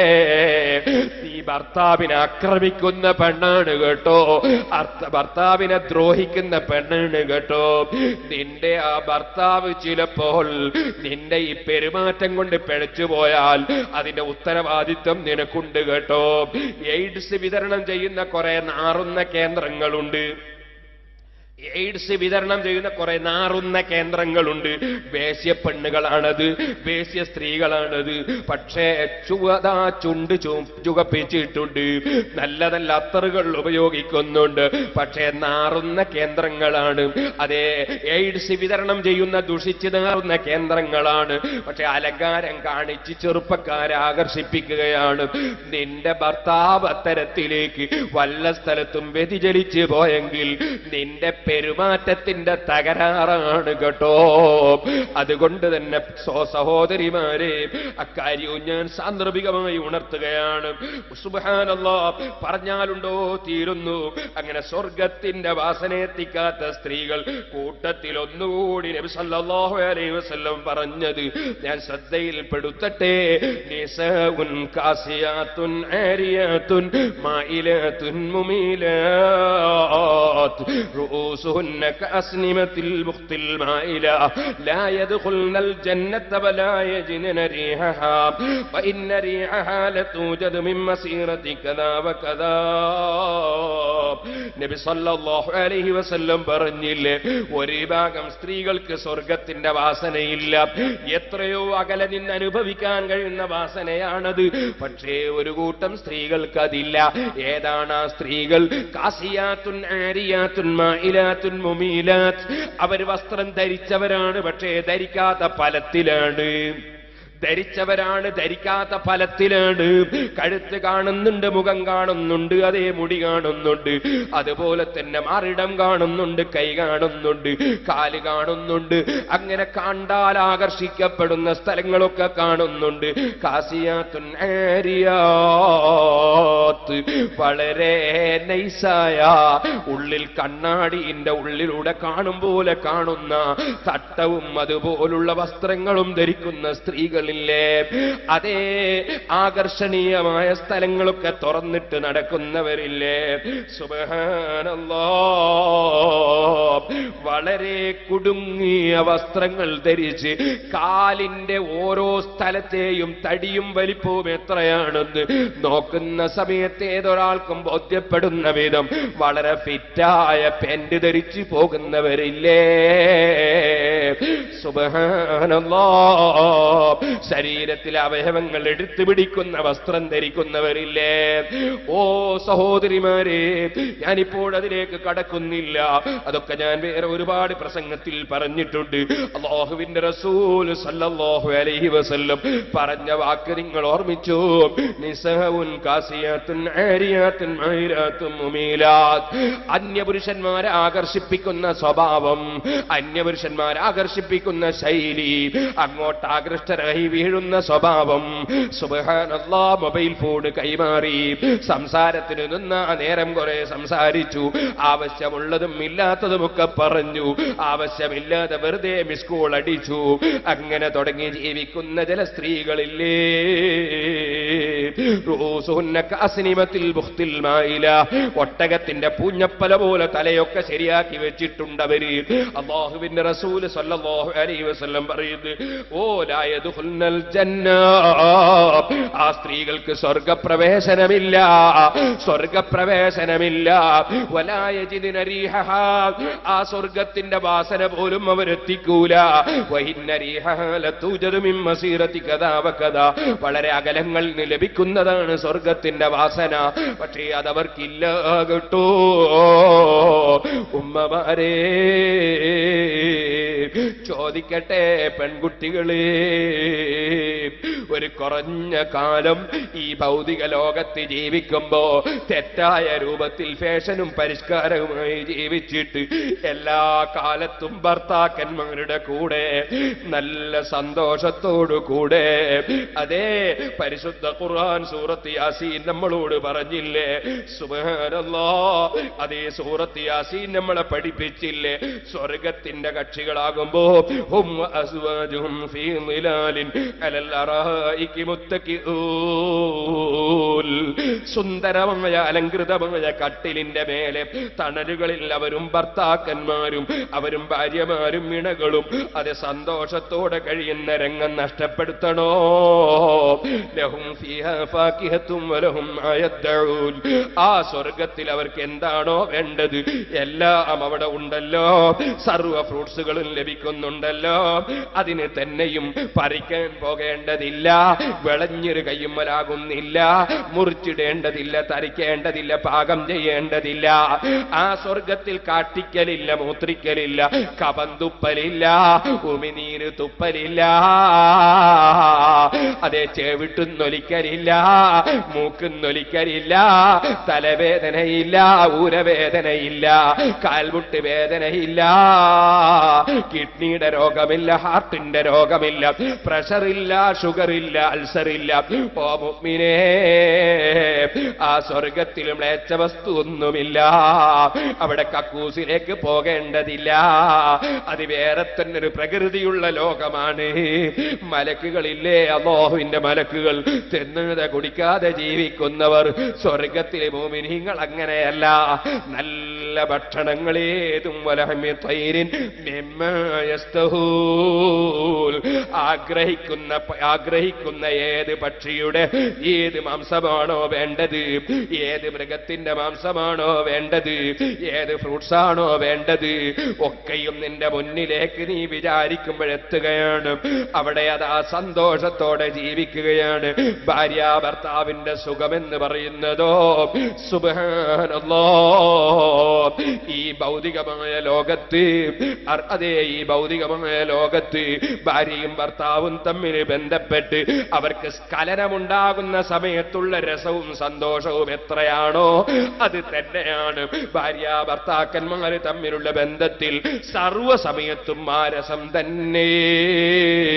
നീ ഭർത്താവിനെ ആക്രമിക്കുന്ന പെണ്ണാണ് കേട്ടോ അർത്ഥ ഭർത്താവിനെ ദ്രോഹിക്കുന്ന പെണ്ണാണ് കേട്ടോ നിന്റെ ആ ഭർത്താവ് ചിലപ്പോൾ നിന്റെ ഈ പെരുമാറ്റം കൊണ്ട് പിഴച്ചു പോയാൽ അതിന്റെ ഉത്തരവാദിത്വം നിനക്കുണ്ട് കേട്ടോ എയ്ഡ്സ് വിതരണം ചെയ്യുന്ന കുറെ നാറുന്ന കേന്ദ്രങ്ങളുണ്ട് എയ്ഡ്സ് വിതരണം ചെയ്യുന്ന കുറെ നാറുന്ന കേന്ദ്രങ്ങളുണ്ട് വേശ്യ പെണ്ണുകളാണത് വേശ്യ സ്ത്രീകളാണത് പക്ഷേ ചുവതാ ചുണ്ട് ചു- ചുവപ്പിച്ചിട്ടുണ്ട് നല്ല നല്ല അത്തറുകൾ ഉപയോഗിക്കുന്നുണ്ട് പക്ഷേ നാറുന്ന കേന്ദ്രങ്ങളാണ് അതേ എയ്ഡ്സ് വിതരണം ചെയ്യുന്ന ദുഷിച്ച് നാറുന്ന കേന്ദ്രങ്ങളാണ് പക്ഷെ അലങ്കാരം കാണിച്ച് ചെറുപ്പക്കാരെ ആകർഷിപ്പിക്കുകയാണ് നിന്റെ ഭർത്താവ് അത്തരത്തിലേക്ക് വല്ല സ്ഥലത്തും വ്യതിചലിച്ചു പോയെങ്കിൽ നിന്റെ പെരുമാറ്റത്തിന്റെ തകരാറാണ് കേട്ടോ അതുകൊണ്ട് തന്നെ സോ സഹോദരിമാരെ അക്കാര്യവും ഞാൻ സാന്ദർഭികമായി ഉണർത്തുകയാണ് സുബ്ഹാനല്ലാ പറഞ്ഞാലുണ്ടോ തീരുന്നു അങ്ങനെ സ്വർഗത്തിന്റെ വാസന എത്തിക്കാത്ത സ്ത്രീകൾ കൂട്ടത്തിൽ ഒന്നുകൂടി നബി സല്ലല്ലാഹു അലൈഹി വസല്ലം പറഞ്ഞത് ഞാൻ ശ്രദ്ധയിൽപ്പെടുത്തട്ടെ നിസഉൻ കാസിയാത്തുൻ ആരിയാത്തുൻ മായിലാത്തുൻ മുമീലാത്ത് رؤوسهن كأسنمة البخت المائلة لا يدخلن الجنة ولا يجدن ريحها وإن ريحها لتوجد من مسيرة كذا وكذا നബി സല്ലല്ലാഹു അലൈഹി വസല്ലം പറഞ്ഞില്ലേ ഒരു ഭാഗം സ്ത്രീകൾക്ക് സ്വർഗത്തിന്റെ വാസനയില്ല എത്രയോ അകലെ നിന്ന് അനുഭവിക്കാൻ കഴിയുന്ന വാസനയാണത് പക്ഷേ ഒരു കൂട്ടം സ്ത്രീകൾക്ക് അതില്ല ഏതാണ് ആ സ്ത്രീകൾ കാസിയാത്തുൻ ആരിയാത്തുൻ മായിലാത്തുൻ മുമീലാത്ത് അവർ വസ്ത്രം ധരിച്ചവരാണ് പക്ഷേ ധരിക്കാത്ത ഫലത്തിലാണ് ധരിച്ചവരാണ് ധരിക്കാത്ത ഫലത്തിലാണ് കഴുത്ത് കാണുന്നുണ്ട് മുഖം കാണുന്നുണ്ട് അതേ മുടി കാണുന്നുണ്ട് അതുപോലെ തന്നെ മാറിടം കാണുന്നുണ്ട് കൈ കാണുന്നുണ്ട് കാല് കാണുന്നുണ്ട് അങ്ങനെ കണ്ടാൽ ആകർഷിക്കപ്പെടുന്ന സ്ഥലങ്ങളൊക്കെ കാണുന്നുണ്ട് കാസിയാത്തുൻ ആരിയാത്ത് വളരെ നൈസായ ഉള്ളിൽ കണ്ണാടിന്റെ ഉള്ളിലൂടെ കാണും പോലെ കാണുന്ന തട്ടവും അതുപോലുള്ള വസ്ത്രങ്ങളും ധരിക്കുന്ന സ്ത്രീകൾ ബീച്ചുകളില്ലേ അതേ ആകർഷണീയമായ സ്ഥലങ്ങളൊക്കെ തുറന്നിട്ട് നടക്കുന്നവരില്ലേ സുബഹാനല്ലാ വളരെ കുടുങ്ങിയ വസ്ത്രങ്ങൾ ധരിച്ച് കാലിന്റെ ഓരോ സ്ഥലത്തെയും തടിയും വലിപ്പവും എത്രയാണെന്ന് നോക്കുന്ന സമയത്ത് ഏതൊരാൾക്കും ബോധ്യപ്പെടുന്ന വിധം വളരെ ഫിറ്റായ പെന്റ് ധരിച്ച് പോകുന്നവരില്ലേ സുബഹാനല്ലാ ശരീരത്തിലെ അവയവങ്ങൾ എടുത്തു പിടിക്കുന്ന വസ്ത്രം ധരിക്കുന്നവരില്ലേ ഓ സഹോദരിമാരെ ഞാനിപ്പോൾ അതിലേക്ക് കടക്കുന്നില്ല അതൊക്കെ ഞാൻ വേറെ ഒരുപാട് പ്രസംഗത്തിൽ പറഞ്ഞിട്ടുണ്ട് അള്ളാഹുവിന്റെ റസൂൽ സല്ലല്ലാഹു അലൈഹി വസല്ലം പറഞ്ഞ വാക്ക് നിങ്ങൾ ഓർമ്മിച്ചു നിസഹുൻ കാസിയാത്തുൻ ആരിയാത്തുൻ മൈരാത്തുൻ മുമീലാത്ത് അന്യപുരുഷന്മാരെ ആകർഷിപ്പിക്കുന്ന സ്വഭാവം അന്യപുരുഷന്മാരെ ആകർഷിപ്പിക്കുന്ന ശൈലി അങ്ങോട്ട് ആകൃഷ്ടരായി വീഴുന്ന സ്വഭാവം സുബഹാനല്ലാ മൊബൈൽ ഫോൺ കൈമാറി സംസാരത്തിന് നിന്ന നേരം കുറെ സംസാരിച്ചു ആവശ്യമുള്ളതും ഇല്ലാത്തതുമൊക്കെ പറഞ്ഞു ആവശ്യമില്ലാതെ വെറുതെ മിസ് കോൾ അടിച്ചു അങ്ങനെ തുടങ്ങി ജീവിക്കുന്ന ചില സ്ത്രീകളില്ലേ റൂസുഹുന്ന കാസിനിമത്തിൽ ബുഖ്തിൽ മായില ഒട്ടകത്തിന്റെ പൂഞ്ഞപ്പല പോലെ തലയൊക്കെ ശരിയാക്കി വെച്ചിട്ടുണ്ടവര് അള്ളാഹുവിന്റെ റസൂല് സല്ലല്ലാഹു അലൈഹി വസല്ലം പറയുന്നത് ഓ ലാ യദ്ഖുൽനൽ ജന്ന ആ സ്ത്രീകൾക്ക് സ്വർഗപ്രവേശനമില്ല സ്വർഗപ്രവേശനമില്ല വലാ യജിദിന റീഹഹാ ആ സ്വർഗത്തിന്റെ വാസന പോലും അവരെത്തിക്കൂല വഹിന്ന റീഹഹാ ലതൂജദു മിൻ മസീറതി കദാ വകദാ വളരെ അകലങ്ങളിൽ നിന്ന് ലഭിക്കുന്നതാണ് സ്വർഗത്തിന്റെ വാസന പക്ഷേ അതവർക്കില്ല കേട്ടോ ഉമ്മമാരേ ചോദിക്കട്ടെ പെൺകുട്ടികളെ ഒരു കുറഞ്ഞ കാലം ഈ ഭൗതിക ലോകത്ത് ജീവിക്കുമ്പോ തെറ്റായ രൂപത്തിൽ ഫാഷനും പരിഷ്കാരവുമായി ജീവിച്ചിട്ട് എല്ലാ കാലത്തും ഭർത്താക്കന്മാരുടെ കൂടെ നല്ല സന്തോഷത്തോടു കൂടെ അതേ പരിശുദ്ധ ഖുർആൻ സൂറത്ത് യാസീൻ നമ്മളോട് പറഞ്ഞില്ലേ സുബ്ഹാനല്ലാ അതേ സൂറത്ത് യാസീൻ നമ്മളെ പഠിപ്പിച്ചില്ലേ സ്വർഗത്തിന്റെ കക്ഷികളാകുമ്പോ ഹും അസ്വാജുഹും ഫീ നിലാലിൻ അലൽ അറായികി മുത്തക്കിഊൽ സുന്ദരമായ അലങ്കൃതമായ കട്ടിലിന്റെ മേലെ തണലുകളിൽ അവരും ഭർത്താക്കന്മാരും അവരും ഭാര്യമാരും ഇണകളും അത് സന്തോഷത്തോടെ കഴിയുന്ന രംഗം നഷ്ടപ്പെടുത്തണോ ലഹും ഫീഹാ ഫാക്കിഹത്തും വലഹും മാ യദ്ദഊൻ ആ സ്വർഗത്തിൽ അവർക്ക് എന്താണോ വേണ്ടത് എല്ലാം അവിടെ ഉണ്ടല്ലോ സർവ ഫ്രൂട്ട്സുകളും ലഭിക്കുന്നുണ്ടല്ലോ അതിന് തന്നെയും പറിക്കാൻ പോകേണ്ടതില്ല വിളഞ്ഞൊരു കയ്യുമ്മലാകുന്നില്ല മുറിച്ചിടേണ്ടതില്ല തരിക്കേണ്ടതില്ല പാകം ചെയ്യേണ്ടതില്ല ആ സ്വർഗത്തിൽ കാട്ടിക്കലില്ല മൂത്രിക്കലില്ല കപം തുപ്പലില്ല ഉമിനീര് തുപ്പലില്ല അതെ ചെവിട്ടുന്നൊലിക്കലില്ല മൂക്കുന്നൊലിക്കലില്ല തലവേദനയില്ല ഊരവേദനയില്ല കാൽമുട്ട് വേദനയില്ല കിഡ്നിയുടെ രോഗമില്ല ഹാർട്ടിന്റെ രോഗമില്ല പ്രഷറില്ല ഷുഗറില്ല അൾസറില്ല ഓ മുഗ്മിനേ ആ സ്വർഗത്തിലും മ്ലേച്ഛ വസ്തു ഒന്നുമില്ല അവിടെ കക്കൂസിലേക്ക് പോകേണ്ടതില്ല അത് വേറെ തന്നെ ഒരു പ്രകൃതിയുള്ള ലോകമാണ് മലക്കുകളില്ലേ അള്ളാഹുവിന്റെ മലക്കുകൾ തിന്നത് കുടിക്കാതെ ജീവിക്കുന്നവർ സ്വർഗത്തിലെ മോമിനിങ്ങൾ അങ്ങനെയല്ല നല്ല ഭക്ഷണങ്ങളേതും വലഹമ്യ തൈരിൻ ആഗ്രഹിക്കുന്ന ആഗ്രഹിക്കുന്ന ഏത് പക്ഷിയുടെ ഏത് മാംസമാണോ വേണ്ടത് ഏത് മൃഗത്തിന്റെ മാംസമാണോ വേണ്ടത് ഏത് ഫ്രൂട്ട്സ് ആണോ വേണ്ടത് ഒക്കെയും നിന്റെ മുന്നിലേക്ക് നീ വിചാരിക്കുമ്പോഴെത്തുകയാണ് അവിടെ അതാ സന്തോഷത്തോടെ ജീവിക്കുകയാണ് ഭാര്യ ഭർത്താവിന്റെ സുഖമെന്ന് പറയുന്നതോ സുബാനല്ലോ ഈ ഭൗതികമായ ലോകത്ത് അർ- അതേ ഈ ഭൗതികമായ ലോകത്ത് ഭാര്യയും ഭർത്താവും തമ്മിൽ ബന്ധപ്പെട്ട് അവർക്ക് സ്ഖലനമുണ്ടാകുന്ന സമയത്തുള്ള രസവും സന്തോഷവും എത്രയാണോ അത് തന്നെയാണ് ഭാര്യ ഭർത്താക്കന്മാര് തമ്മിലുള്ള ബന്ധത്തിൽ സർവ സമയത്തും ആ രസം തന്നെ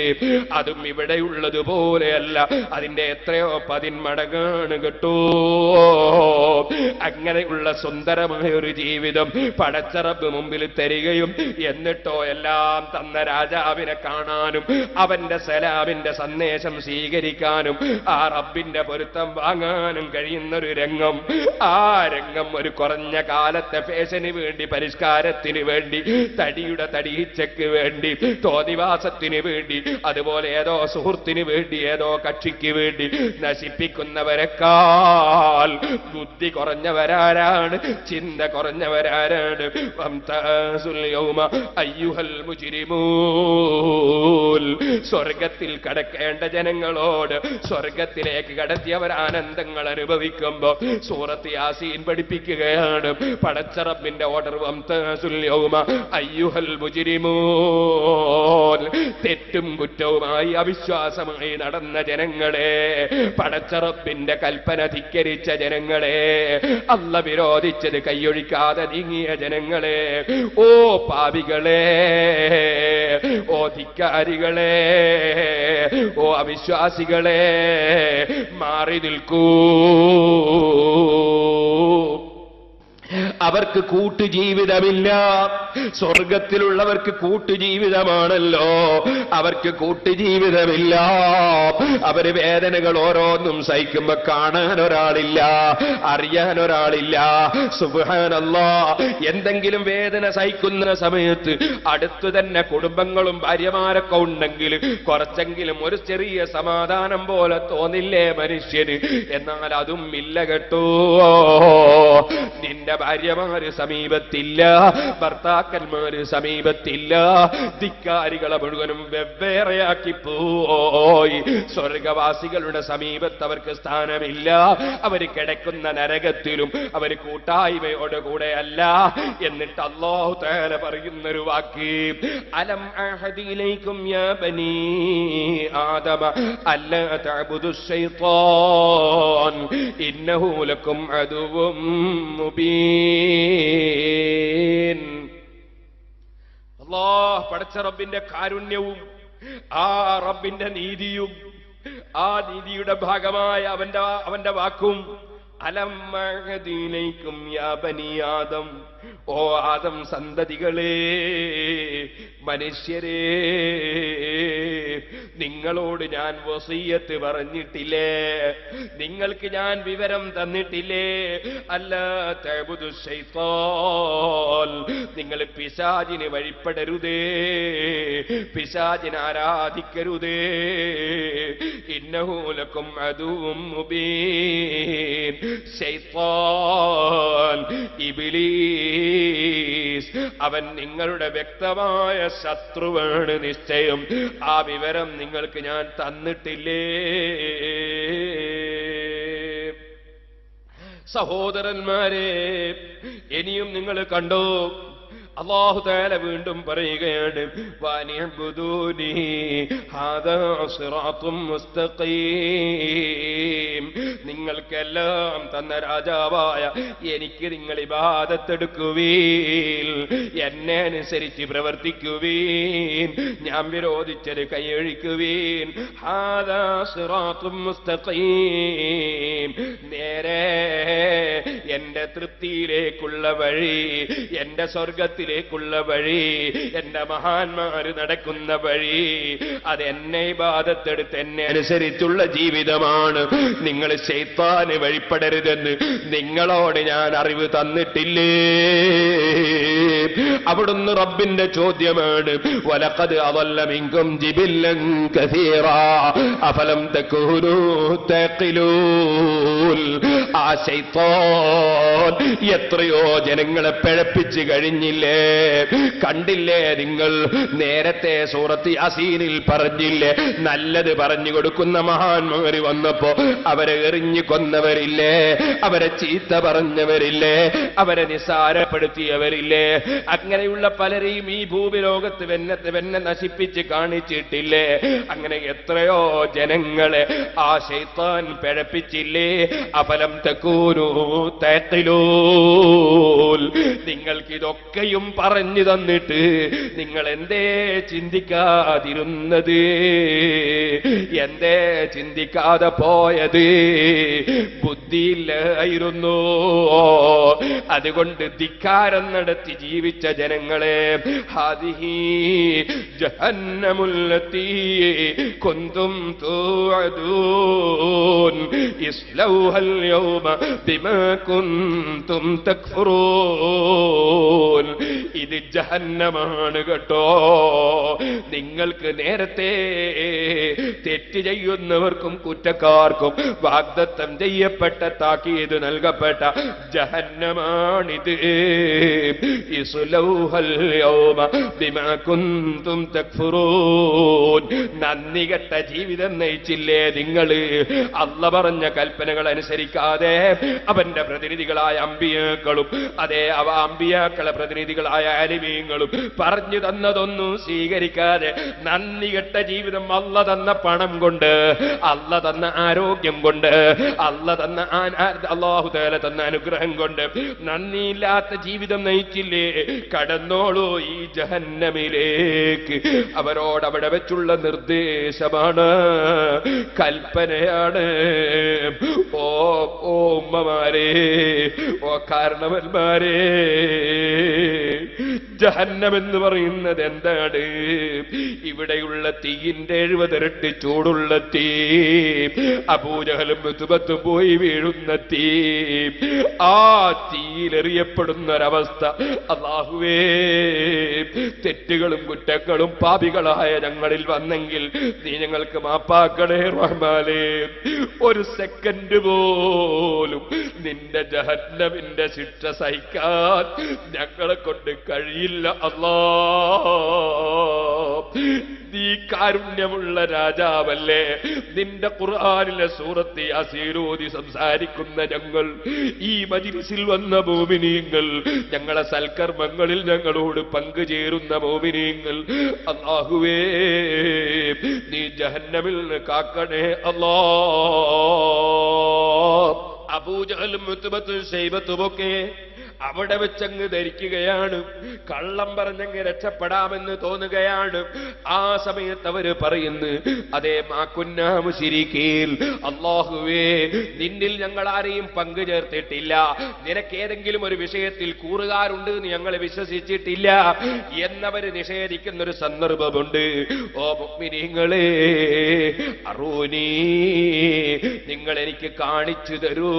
അതും ഇവിടെയുള്ളതുപോലെയല്ല അതിന്റെ എത്രയോ പതിന്മടങ്ങാണ് കേട്ടോ അങ്ങനെയുള്ള സുന്ദരമായ ഒരു ജീവിതം പടച്ചറപ്പ് മുമ്പിൽ തരികയും എന്നിട്ടോ എല്ലാം തന്ന രാജാവിനെ കാണാനും അവന്റെ സലാമിന്റെ സന്ദേശം സ്വീകരിക്കാനും ആ റബ്ബിന്റെ പൊരുത്തം വാങ്ങാനും കഴിയുന്ന ഒരു രംഗം ആ രംഗം ഒരു കുറഞ്ഞ കാലത്തെ ഫാഷന് വേണ്ടി പരിഷ്കാരത്തിന് വേണ്ടി തടിയുടെ തടീച്ചയ്ക്ക് വേണ്ടി തോന്നിവാസത്തിന് വേണ്ടി അതുപോലെ ഏതോ സുഹൃത്തിന് വേണ്ടി ഏതോ കക്ഷിക്ക് വേണ്ടി നശിപ്പിക്കുന്നവരെക്കാൾ ബുദ്ധി കുറഞ്ഞവരാരാണ് ചിന്ത കുറഞ്ഞവരാരാണ് വംതാസുൽ യൗമ അയ്യുഹൽ മുജ്രിമൂൻ സ്വർഗത്തിൽ കടക്കേണ്ട ജനങ്ങളോട് സ്വർഗത്തിലേക്ക് കടത്തിയവർ ആനന്ദങ്ങൾ അനുഭവിക്കുമ്പോ സൂറത്ത് യാസീൻ പഠിപ്പിക്കുകയാണ് പടച്ചറബിന്റെ ഓർഡർ വംതാസുൽ യൗമ അയ്യുഹൽ മുജ്രിമൂൻ തെറ്റും കുറ്റവുമായി അവിശ്വാസമായി നടന്ന ജനങ്ങളെ പടച്ചറബിന്റെ കൽപ്പന ധിക്കരിച്ച ജനങ്ങളെ അല്ല വിരോധിച്ചത് കൈയൊഴിക്കാതെ നീങ്ങിയ ജനങ്ങളെ ഓ പാപികളെ ഓ ധിക്കാരികളെ ഓ അവിശ്വാസികളെ മാറി നിൽക്കൂ അവർക്ക് കൂട്ടുജീവിതമില്ല സ്വർഗത്തിലുള്ളവർക്ക് കൂട്ടുജീവിതമാണല്ലോ അവർക്ക് കൂട്ടുജീവിതമില്ല അവര് വേദനകൾ ഓരോന്നും സഹിക്കുമ്പോ കാണാൻ ഒരാളില്ല അറിയാൻ ഒരാളില്ല സുബാനല്ലോ എന്തെങ്കിലും വേദന സഹിക്കുന്ന സമയത്ത് അടുത്തു തന്നെ കുടുംബങ്ങളും ഭാര്യമാരൊക്കെ ഉണ്ടെങ്കിൽ കുറച്ചെങ്കിലും ഒരു ചെറിയ സമാധാനം പോലെ തോന്നില്ലേ മനുഷ്യന് എന്നാൽ അതും ഇല്ല കേട്ടോ നിന്റെ ഭാര്യമാര് സമീപത്തില്ല ഭർത്താക്കന്മാര് സമീപത്തില്ല ധിക്കാരികളെ മുഴുവനും വെവ്വേറെയാക്കി പോയി സ്വർഗവാസികളുടെ സമീപത്ത് അവർക്ക് സ്ഥാനമില്ല അവർ കിടക്കുന്ന നരകത്തിലും അവർ കൂട്ടായ്മയോട് കൂടെയല്ല എന്നിട്ട് അള്ളാഹു തേല പറയുന്നൊരു വാക്ക് അലം അഹദിയിലേക്കും യാ ബനീ ആദമ അല്ല തഅബുദു ശൈത്താൻ ഇന്നഹു ലക്കും അദുവും മുബീൻ അല്ലാഹ് പടച്ച റബ്ബിന്റെ കാരുണ്യവും ആ റബ്ബിന്റെ നീതിയും ആ നീതിയുടെ ഭാഗമായ അവന്റെ അവന്റെ വാക്കും അലം മഅദീനൈക്കും യാ ബനി ആദം ഓ ആദം സന്തതികളെ മനുഷ്യരെ നിങ്ങളോട് ഞാൻ വസീയത്ത് പറഞ്ഞിട്ടില്ലേ നിങ്ങൾക്ക് ഞാൻ വിവരം തന്നിട്ടില്ലേ അല്ല തഅബുദു ശൈത്താൻ നിങ്ങൾ പിശാചിന് വഴിപ്പെടരുതേ പിശാചിനെ ആരാധിക്കരുതേ ഇന്നഹൂലക്കും അതും മുബീൻ ശൈത്താൻ ഇബിലീസ് അവൻ നിങ്ങളുടെ വ്യക്തമായ ശത്രുവാണ് നിശ്ചയം ആ വിവരം നിങ്ങൾക്ക് ഞാൻ തന്നിട്ടില്ലേ സഹോദരന്മാരെ ഇനിയും നിങ്ങൾ കണ്ടോ അള്ളാഹു താല വീണ്ടും പറയുകയാണ് വാനിഅ്ബുദൂനി ഹാദാ സിറാത്തും മുസ്തഖീം നിങ്ങൾക്കെല്ലാം തന്ന രാജാവായ എനിക്ക് നിങ്ങൾ ഇബാദത്തെടുക്കുവീൻ എന്നെ അനുസരിച്ച് പ്രവർത്തിക്കുവീൻ ഞാൻ വിരോധിച്ചത് കൈയൊഴിക്കുവീൻ ഹാദാ സിറാത്തും മുസ്തഖീം നേരെ എന്റെ തൃപ്തിയിലേക്കുള്ള വഴി എന്റെ സ്വർഗത്തിലേക്കുള്ള വഴി എന്റെ മഹാന്മാര് നടക്കുന്ന വഴി അത് എന്നെ ബാധത്തെടുത്ത് എന്നെ അനുസരിച്ചുള്ള ജീവിതമാണ് നിങ്ങൾ ശൈത്താന് വഴിപ്പെടരുതെന്ന് നിങ്ങളോട് ഞാൻ അറിവ് തന്നിട്ടില്ലേ അവിടുന്ന് റബ്ബിന്റെ ചോദ്യമാണ് വലക്കത് അവല്ല മിങ്കും ജിബില്ലൻ കസീറ അഫലം തക്കൂനൂ തഖിലൂൽ ആ ശൈത്താൻ എത്രയോ ജനങ്ങളെ പിഴപ്പിച്ച് കഴിഞ്ഞില്ലേ കണ്ടില്ലേ നിങ്ങൾ നേരത്തെ സൂറത്ത് യാസീനിൽ പറഞ്ഞില്ലേ നല്ലത് പറഞ്ഞു കൊടുക്കുന്ന മഹാന്മാര് വന്നപ്പോ അവരെ എറിഞ്ഞു കൊന്നവരില്ലേ അവരെ ചീത്ത പറഞ്ഞവരില്ലേ അവരെ നിസ്സാരപ്പെടുത്തിയവരില്ലേ അങ്ങനെയുള്ള പലരെയും ഈ ഭൂമിലോകത്ത് വെന്നത്തെ വെന്നെ നശിപ്പിച്ച് കാണിച്ചിട്ടില്ലേ അങ്ങനെ എത്രയോ ജനങ്ങളെ ആ ശൈത്താൻ പിഴപ്പിച്ചില്ലേ അപലം തെക്കൂനു തേത്തിലൂൽ നിങ്ങൾക്ക് ഇതൊക്കെയും ഇത്രയും പറഞ്ഞു തന്നിട്ട് നിങ്ങൾ എന്തേ ചിന്തിക്കാതിരുന്നത് എന്തേ ചിന്തിക്കാതെ പോയത് ബുദ്ധിയില്ലായിരുന്നു അതുകൊണ്ട് ധിക്കാരം നടത്തി ജീവിച്ച ജനങ്ങളെ ഹാദിഹി ജഹന്നമുല്ലത്തി കുന്തും തൂഅദൂൻ ഇസ്ലൗഹൽ യൗമ ബിമാ കുന്തും തക്ഫുറൂൻ ഇത് ജഹന്നമാണ് കേട്ടോ നിങ്ങൾക്ക് നേരത്തെ തെറ്റ് ചെയ്യുന്നവർക്കും കുറ്റക്കാർക്കും വാഗ്ദത്തം ചെയ്യപ്പെട്ട താക്കീത് നൽകപ്പെട്ട ജഹന്നമാണിത് ഇസുലൗഹൽ യൗമ ബിമാ കുന്തും തക്ഫുറൂൻ നന്ദി കെട്ട ജീവിതം നയിച്ചില്ലേ നിങ്ങൾ അല്ല പറഞ്ഞ കൽപ്പനകൾ അനുസരിക്കാതെ അവന്റെ പ്രതിനിധികളായ അമ്പിയാക്കളും അതേ അവ അമ്പിയാക്കളെ പ്രതിനിധികളായ അലിമീങ്ങളും പറഞ്ഞു തന്നതൊന്നും സ്വീകരിക്കാതെ നന്ദി കെട്ട ജീവിതം അല്ല തന്ന പണം കൊണ്ട് അല്ല തന്ന ആരോഗ്യം കൊണ്ട് അല്ല തന്ന ആ- ആ- അള്ളാഹു തേല തന്ന അനുഗ്രഹം കൊണ്ട് നന്ദിയില്ലാത്ത ജീവിതം നയിച്ചില്ലേ കടന്നോളൂ ഈ ജഹന്നമിലേക്ക് അവരോട് അവിടെ വെച്ചുള്ള നിർദ്ദേശമാണ് കൽപ്പനയാണ് ഓ ഓ ഉമ്മമാരെ ഓ കാരണവന്മാരെ ജഹന്നം എന്ന് പറയുന്നത് എന്താണ് ഇവിടെയുള്ള തീയിന്റെ എഴുപതിരട്ടി ചൂടുള്ള തീ അപൂജകലും മുത്തുപത്തും പോയി വീഴുന്ന തീ ആ തീയിലെറിയപ്പെടുന്ന ഒരവസ്ഥ അള്ളാഹുവേ തെറ്റുകളും കുറ്റങ്ങളും പാപികളായ ഞങ്ങളിൽ വന്നെങ്കിൽ നീ ഞങ്ങൾക്ക് മാപ്പാക്കണേ റഹ്മാനേ ഒരു സെക്കൻഡ് പോലും നിന്റെ ജഹന്നമിന്റെ ശിക്ഷ സഹിക്കാൻ ഞങ്ങളെ കൊണ്ട് കഴിയില്ല അല്ലാ നീ കാരുണ്യമുള്ള രാജാവല്ലേ നിന്റെ ഖുർആനിലെ സൂറത്ത് യാസീനോദി സംസാരിക്കുന്ന ഞങ്ങൾ ഈ മജിലിസിൽ വന്ന മോമിനീങ്ങൾ ഞങ്ങളെ സൽക്കർമ്മങ്ങളിൽ ഞങ്ങളോട് പങ്കുചേരുന്ന മോമിനീങ്ങൾ അള്ളാഹുവേ നീ ജഹന്നമിൽ നിന്ന് കാക്കണേ അല്ലാ അബൂജഹലും മുത്തുബത്തും ശൈബത്തുമൊക്കെ അവിടെ വെച്ചങ്ങ് ധരിക്കുകയാണ് കള്ളം പറഞ്ഞങ്ങ് രക്ഷപ്പെടാമെന്ന് തോന്നുകയാണ് ആ സമയത്ത് അവര് പറയുന്നു അതേ മാക്കുന്നാമുശിരിക്കീൽ അള്ളാഹുവേ നിന്നിൽ ഞങ്ങൾ ആരെയും പങ്കു ചേർത്തിട്ടില്ല നിനക്ക് ഏതെങ്കിലും ഒരു വിഷയത്തിൽ കൂറുകാരുണ്ട് എന്ന് ഞങ്ങൾ വിശ്വസിച്ചിട്ടില്ല എന്നവര് നിഷേധിക്കുന്ന ഒരു സന്ദർഭമുണ്ട് ഓ മുഗ്മിനിങ്ങളെ അറൂനീ നിങ്ങൾ എനിക്ക് കാണിച്ചു തരൂ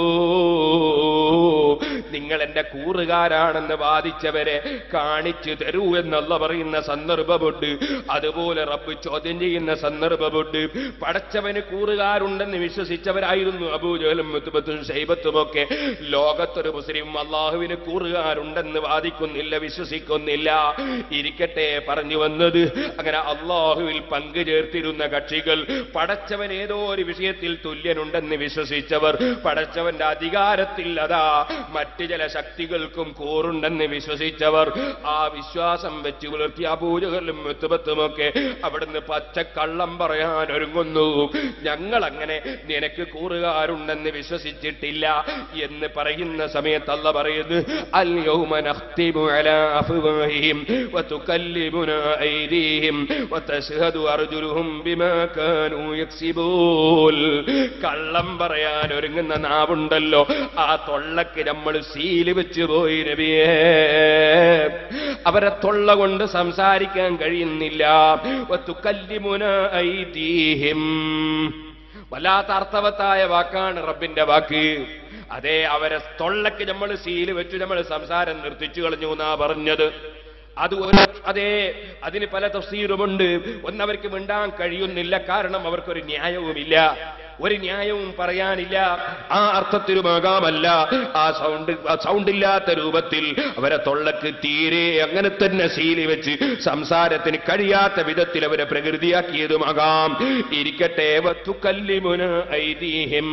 നിങ്ങൾ എന്റെ കൂറുകാരാണെന്ന് വാദിച്ചവരെ കാണിച്ചു തരൂ എന്നല്ല പറയുന്ന സന്ദർഭമുണ്ട് അതുപോലെ റബ്ബ് ചോദ്യം ചെയ്യുന്ന സന്ദർഭമുണ്ട് പടച്ചവന് കൂറുകാരുണ്ടെന്ന് വിശ്വസിച്ചവരായിരുന്നു അബൂജലും മുത്തുബത്തും ഷൈബത്തും ഒക്കെ ലോകത്തൊരു മുസ്ലിം അള്ളാഹുവിന് കൂറുകാരുണ്ടെന്ന് വാദിക്കുന്നില്ല വിശ്വസിക്കുന്നില്ല ഇരിക്കട്ടെ പറഞ്ഞു വന്നത് അങ്ങനെ അള്ളാഹുവിൽ പങ്കു ചേർത്തിരുന്ന കക്ഷികൾ പടച്ചവൻ ഏതോ ഒരു വിഷയത്തിൽ തുല്യനുണ്ടെന്ന് വിശ്വസിച്ചവർ പടച്ചവന്റെ അധികാരത്തിൽ അതാ മറ്റു ചില ശക്തികൾക്കും കൂറുണ്ടെന്ന് വിശ്വസിച്ചവർ ആ വിശ്വാസം വെച്ച് പുലർത്തിയ അപൂജകളും മുത്തുപത്തുമൊക്കെ അവിടുന്ന് പച്ചക്കള്ളം പറയാൻ ഒരുങ്ങുന്നു ഞങ്ങൾ അങ്ങനെ നിനക്ക് കൂറുകാരുണ്ടെന്ന് വിശ്വസിച്ചിട്ടില്ല എന്ന് പറയുന്ന സമയത്ത് അല്ല പറയുന്നു അൽ യൗമ നഖ്തിമു അലാ അഫ്വാഹിഹിം വതുകല്ലിമുനാ ഐദീഹിം വതശ്ഹദു അർജുലുഹും ബിമാ കാനൂ യക്സിബൂൻ കള്ളം പറയാൻ ഒരുങ്ങുന്ന നാവുണ്ടല്ലോ ആ തൊള്ളക്ക് നമ്മൾ സീല് വെച്ച് പോയി നബിയേ അവരെ തൊള്ള കൊണ്ട് സംസാരിക്കാൻ കഴിയുന്നില്ല വതുകല്ലിമുനാ ഐദീഹിം വല്ലാത്ത അർത്ഥവത്തായ വാക്കാണ് റബ്ബിന്റെ വാക്ക് അതെ അവരെ തൊള്ളക്ക് നമ്മൾ സീല് വെച്ച് നമ്മൾ സംസാരം നിർത്തിച്ചു കളഞ്ഞു എന്നാ പറഞ്ഞത് അത് ഒരു അതെ അതിന് പല തഫ്സീറുമുണ്ട് ഒന്നവർക്ക് മിണ്ടാൻ കഴിയുന്നില്ല കാരണം അവർക്കൊരു ന്യായവുമില്ല ഒരു ന്യായവും പറയാനില്ല ആ അർത്ഥത്തിലുമാകാമല്ല ആ സൗണ്ട് ആ സൗണ്ടില്ലാത്ത രൂപത്തിൽ അവരെ തൊള്ളക്ക് തീരെ അങ്ങനെ തന്നെ ശീലി വെച്ച് സംസാരത്തിന് കഴിയാത്ത വിധത്തിൽ അവരെ പ്രകൃതിയാക്കിയതുമാകാം ഇരിക്കട്ടെ വത്തുക്കല്ലിമുന ഐതിഹ്യം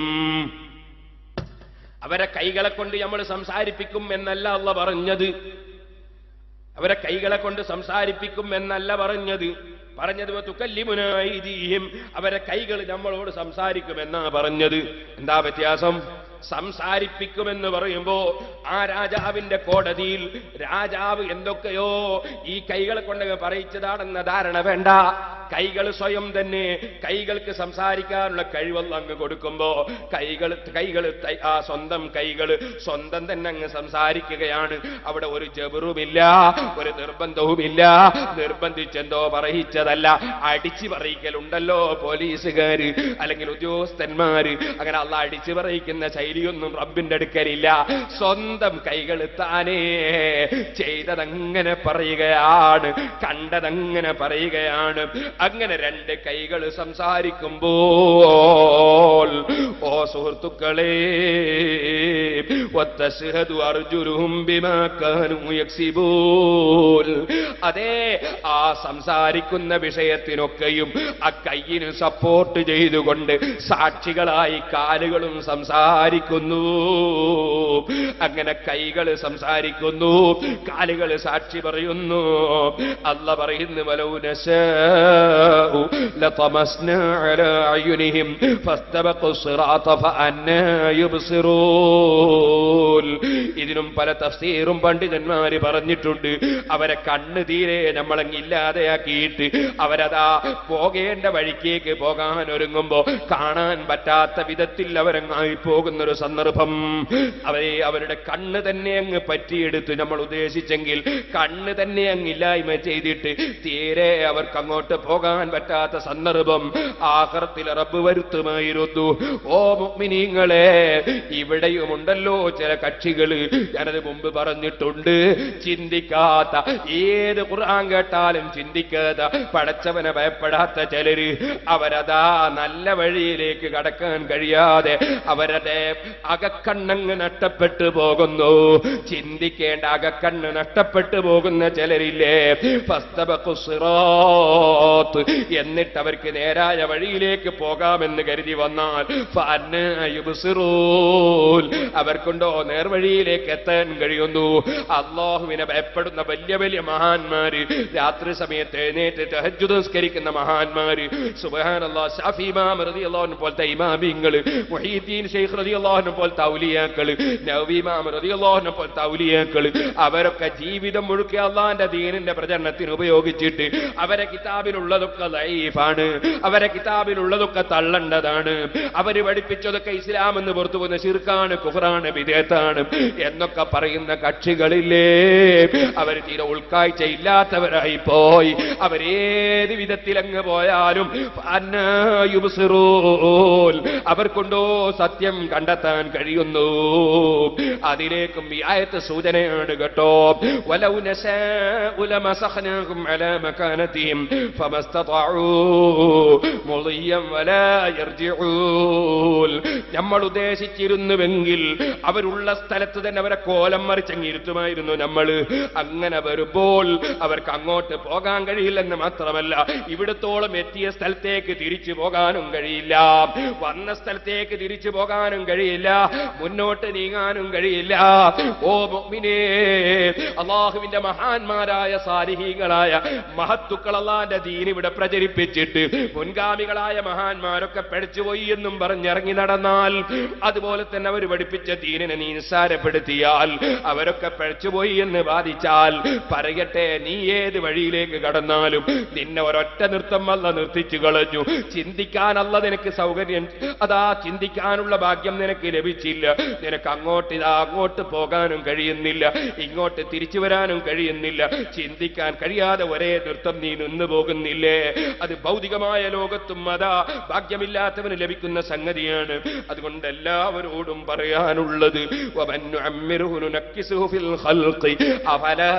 അവരെ കൈകളെ കൊണ്ട് നമ്മൾ സംസാരിപ്പിക്കും എന്നല്ല അല്ല പറഞ്ഞത് അവരെ കൈകളെ കൊണ്ട് സംസാരിപ്പിക്കും എന്നല്ല പറഞ്ഞത് പറഞ്ഞത് തുക്കല്ലിമുനായിദീഹിം അവരെ കൈകൾ നമ്മളോട് സംസാരിക്കുമെന്നാ പറഞ്ഞത് എന്താ വ്യത്യാസം സംസാരിപ്പിക്കുമെന്ന് പറയുമ്പോ ആ രാജാവിന്റെ കോടതിയിൽ രാജാവ് എന്തൊക്കെയോ ഈ കൈകളെ കൊണ്ട് പറയിച്ചതാണെന്ന ധാരണ വേണ്ട കൈകൾ സ്വയം തന്നെ കൈകൾക്ക് സംസാരിക്കാനുള്ള കഴിവല്ല അങ്ങ് കൊടുക്കുമ്പോ കൈകൾ കൈകൾ ആ സ്വന്തം കൈകൾ സ്വന്തം തന്നെ അങ്ങ് സംസാരിക്കുകയാണ് അവിടെ ഒരു ജബറുമില്ല ഒരു നിർബന്ധവുമില്ല നിർബന്ധിച്ചെന്തോ പറയിച്ചതല്ല അടിച്ചു പറയിക്കലുണ്ടല്ലോ പോലീസുകാര് അല്ലെങ്കിൽ ഉദ്യോഗസ്ഥന്മാര് അങ്ങനെ അല്ല അടിച്ചു പറയിക്കുന്ന ശൈലിയൊന്നും റബ്ബിന്റെ അടുക്കലില്ല സ്വന്തം കൈകൾ താനേ ചെയ്തതങ്ങനെ പറയുകയാണ് കണ്ടതങ്ങനെ പറയുകയാണ് അങ്ങനെ രണ്ട് കൈകൾ സംസാരിക്കുമ്പോൾ ഓ സുഹൃത്തുക്കളെ وتشهد أرجلهم بما كانوا يكسبون അതേ ആ സംസാരിക്കുന്ന വിഷയത്തിനൊക്കെയും ആ കയ്യിന് സപ്പോർട്ട് ചെയ്തുകൊണ്ട് സാക്ഷികളായി കാലുകളും സംസാരിക്കുന്നു അങ്ങനെ കൈകൾ സംസാരിക്കുന്നു കാലുകൾ സാക്ഷി പറയുന്നു അല്ല പറയുന്നു വലൗനശാഉ ലതമസ്നാ അലാ അയുനിഹിം ഫസ്തബഖു സിറാത ഫഅന്നാ യുബ്സിറൂൻ ഇതിനും പല തഫ്സീറും പണ്ഡിതന്മാര് പറഞ്ഞിട്ടുണ്ട് അവരെ കണ്ണ് തീരെ നമ്മളങ്ങ് ഇല്ലാതെയാക്കിയിട്ട് അവരതാ പോകേണ്ട വഴിക്കേക്ക് പോകാൻ ഒരുങ്ങുമ്പോ കാണാൻ പറ്റാത്ത വിധത്തിൽ അവരങ്ങായി പോകുന്ന ഒരു സന്ദർഭം അവരെ അവരുടെ കണ്ണ് തന്നെ അങ്ങ് പറ്റിയെടുത്ത് നമ്മൾ ഉദ്ദേശിച്ചെങ്കിൽ കണ്ണ് തന്നെ അങ്ങ് ഇല്ലായ്മ ചെയ്തിട്ട് തീരെ അവർക്ക് അങ്ങോട്ട് പോകാൻ പറ്റാത്ത സന്ദർഭം ആഹ്റത്തിൽ റബ്ബ് വരുത്തുമായിരുന്നു ഓ മുഗ്മിനീങ്ങളെ ഇവിടെയുമുണ്ടല്ലോ ചില കക്ഷികൾ ഞാനത് മുമ്പ് പറഞ്ഞിട്ടുണ്ട് ചിന്തിക്കാത്ത ഏത് ഖുർആൻ കേട്ടാലും ചിന്തിക്കാത്ത പടച്ചവനെ ഭയപ്പെടാത്ത ചിലര് അവരതാ നല്ല വഴിയിലേക്ക് കടക്കാൻ കഴിയാതെ അവരുടെ അകക്കണ്ണങ്ങ് നഷ്ടപ്പെട്ടു പോകുന്നു ചിന്തിക്കേണ്ട അകക്കണ്ണ് നഷ്ടപ്പെട്ടു പോകുന്ന ചിലരില്ലേ ഫസ്തബഖു സിറാത്ത്. എന്നിട്ട് അവർക്ക് നേരായ വഴിയിലേക്ക് പോകാമെന്ന് കരുതി വന്നാൽ ഫഅന്നാ യുബ്സിറൂൻ. അവർക്കുണ്ടോ നേർവഴിയിലേക്ക് എത്താൻ കഴിയുന്നു അള്ളാഹുവിനെ ഭയപ്പെടുന്ന വലിയ വലിയ മഹാന്മാര് രാത്രി സമയത്ത് എഴുന്നേറ്റ് തഹജ്ജുദ് നിസ്കരിക്കുന്ന മഹാന്മാര് സുബ്ഹാനല്ലാ ഷാഫി ഇമാം റളിയല്ലാഹു പോലത്തെ ഇമാമിങ്ങള് മുഹീദ്ദീൻ ഷെയ്ഖ് റളിയല്ലാഹു പോലത്തെ ഔലിയാക്കള് നവവി ഇമാം റളിയല്ലാഹു പോലത്തെ ഔലിയാക്കള് അവരൊക്കെ ജീവിതം മുഴുക്കി അള്ളാന്റെ ദീനിന്റെ പ്രചരണത്തിന് ഉപയോഗിച്ചിട്ട് അവരെ കിതാബിലുള്ളതൊക്കെ ലൈഫാണ് അവരെ കിതാബിലുള്ളതൊക്കെ തള്ളേണ്ടതാണ് അവര് പഠിപ്പിച്ചതൊക്കെ ഇസ്ലാം എന്ന് പുറത്തു പോകുന്ന ശിർക്കാണ് കുഹറാണ് വിദേത്താണ് എന്നൊക്കെ പറയുന്ന കക്ഷികളില്ലേ അവർ തീരെ ഉൾക്കാഴ്ച ഇല്ലാത്തവരായി പോയി അവരേത് വിധത്തിൽ അങ്ങ് പോയാലും അന്നാ യുബ്സിറൂൻ. അവർക്കുണ്ടോ സത്യം കണ്ടെത്താൻ കഴിയുന്നു അതിലേക്കും ഈ ആയത്ത് സൂചനയാണ് കേട്ടോ വലൗ നശാഉ ലമസഖ്നാഹും അലാ മകാനതിഹിം ഫമസ്തതഉ മുളിയം വലാ യർജിഊൻ നമ്മൾ ഉദ്ദേശിച്ചിരുന്നുവെങ്കിൽ അവരുള്ള സ്ഥലത്ത് തന്നെ അവരെ കോലം മറിച്ചങ്ങിരുത്തുമായിരുന്നു നമ്മൾ അങ്ങനെ വരുമ്പോൾ അവർക്ക് അങ്ങോട്ട് പോകാൻ കഴിയില്ലെന്ന് മാത്രമല്ല ഇവിടത്തോളം എത്തിയ സ്ഥലത്തേക്ക് തിരിച്ചു പോകാനും കഴിയില്ല വന്ന സ്ഥലത്തേക്ക് തിരിച്ചു പോകാനും കഴിയില്ല മുന്നോട്ട് നീങ്ങാനും കഴിയില്ല ഓ മുഅ്മിനേ അള്ളാഹുവിന്റെ മഹാന്മാരായ സാലിഹീങ്ങളായ മഹത്തുക്കൾ അള്ളാന്റെ ദീൻ ഇവിടെ പ്രചരിപ്പിച്ചിട്ട് മുൻഗാമികളായ മഹാന്മാരൊക്കെ പഠിച്ചുപോയി എന്നും പറഞ്ഞിറങ്ങി നടന്നാൽ അതുപോലെ തന്നെ അവർ പഠിപ്പിച്ച ദീനിനെ നീ നിസ്സാരപ്പെടുത്തിയാൽ അവരൊക്കെ പഴച്ചുപോയി എന്ന് ബാധിച്ചാൽ പറയട്ടെ നീ ഏത് വഴിയിലേക്ക് കടന്നാലും നിന്നെ ഒരൊറ്റ നൃത്തം അല്ല നിർത്തിച്ചു കളഞ്ഞു ചിന്തിക്കാനല്ല നിനക്ക് സൗകര്യം അതാ ചിന്തിക്കാനുള്ള ഭാഗ്യം നിനക്ക് ലഭിച്ചില്ല നിനക്ക് അങ്ങോട്ട് ഇതാ അങ്ങോട്ട് പോകാനും കഴിയുന്നില്ല ഇങ്ങോട്ട് തിരിച്ചു വരാനും കഴിയുന്നില്ല ചിന്തിക്കാൻ കഴിയാതെ ഒരേ നൃത്തം നീ നിന്നു പോകുന്നില്ലേ അത് ഭൗതികമായ ലോകത്തും അതാ ഭാഗ്യമില്ലാത്തവന് ലഭിക്കുന്ന സംഗതിയാണ് അതുകൊണ്ട് എല്ലാവരോടും പറയാനുള്ളത് وَمَنْ نُعَمِّرْهُ نُنَكِّسْهُ فِي الْخَلْقِ أَفَلَا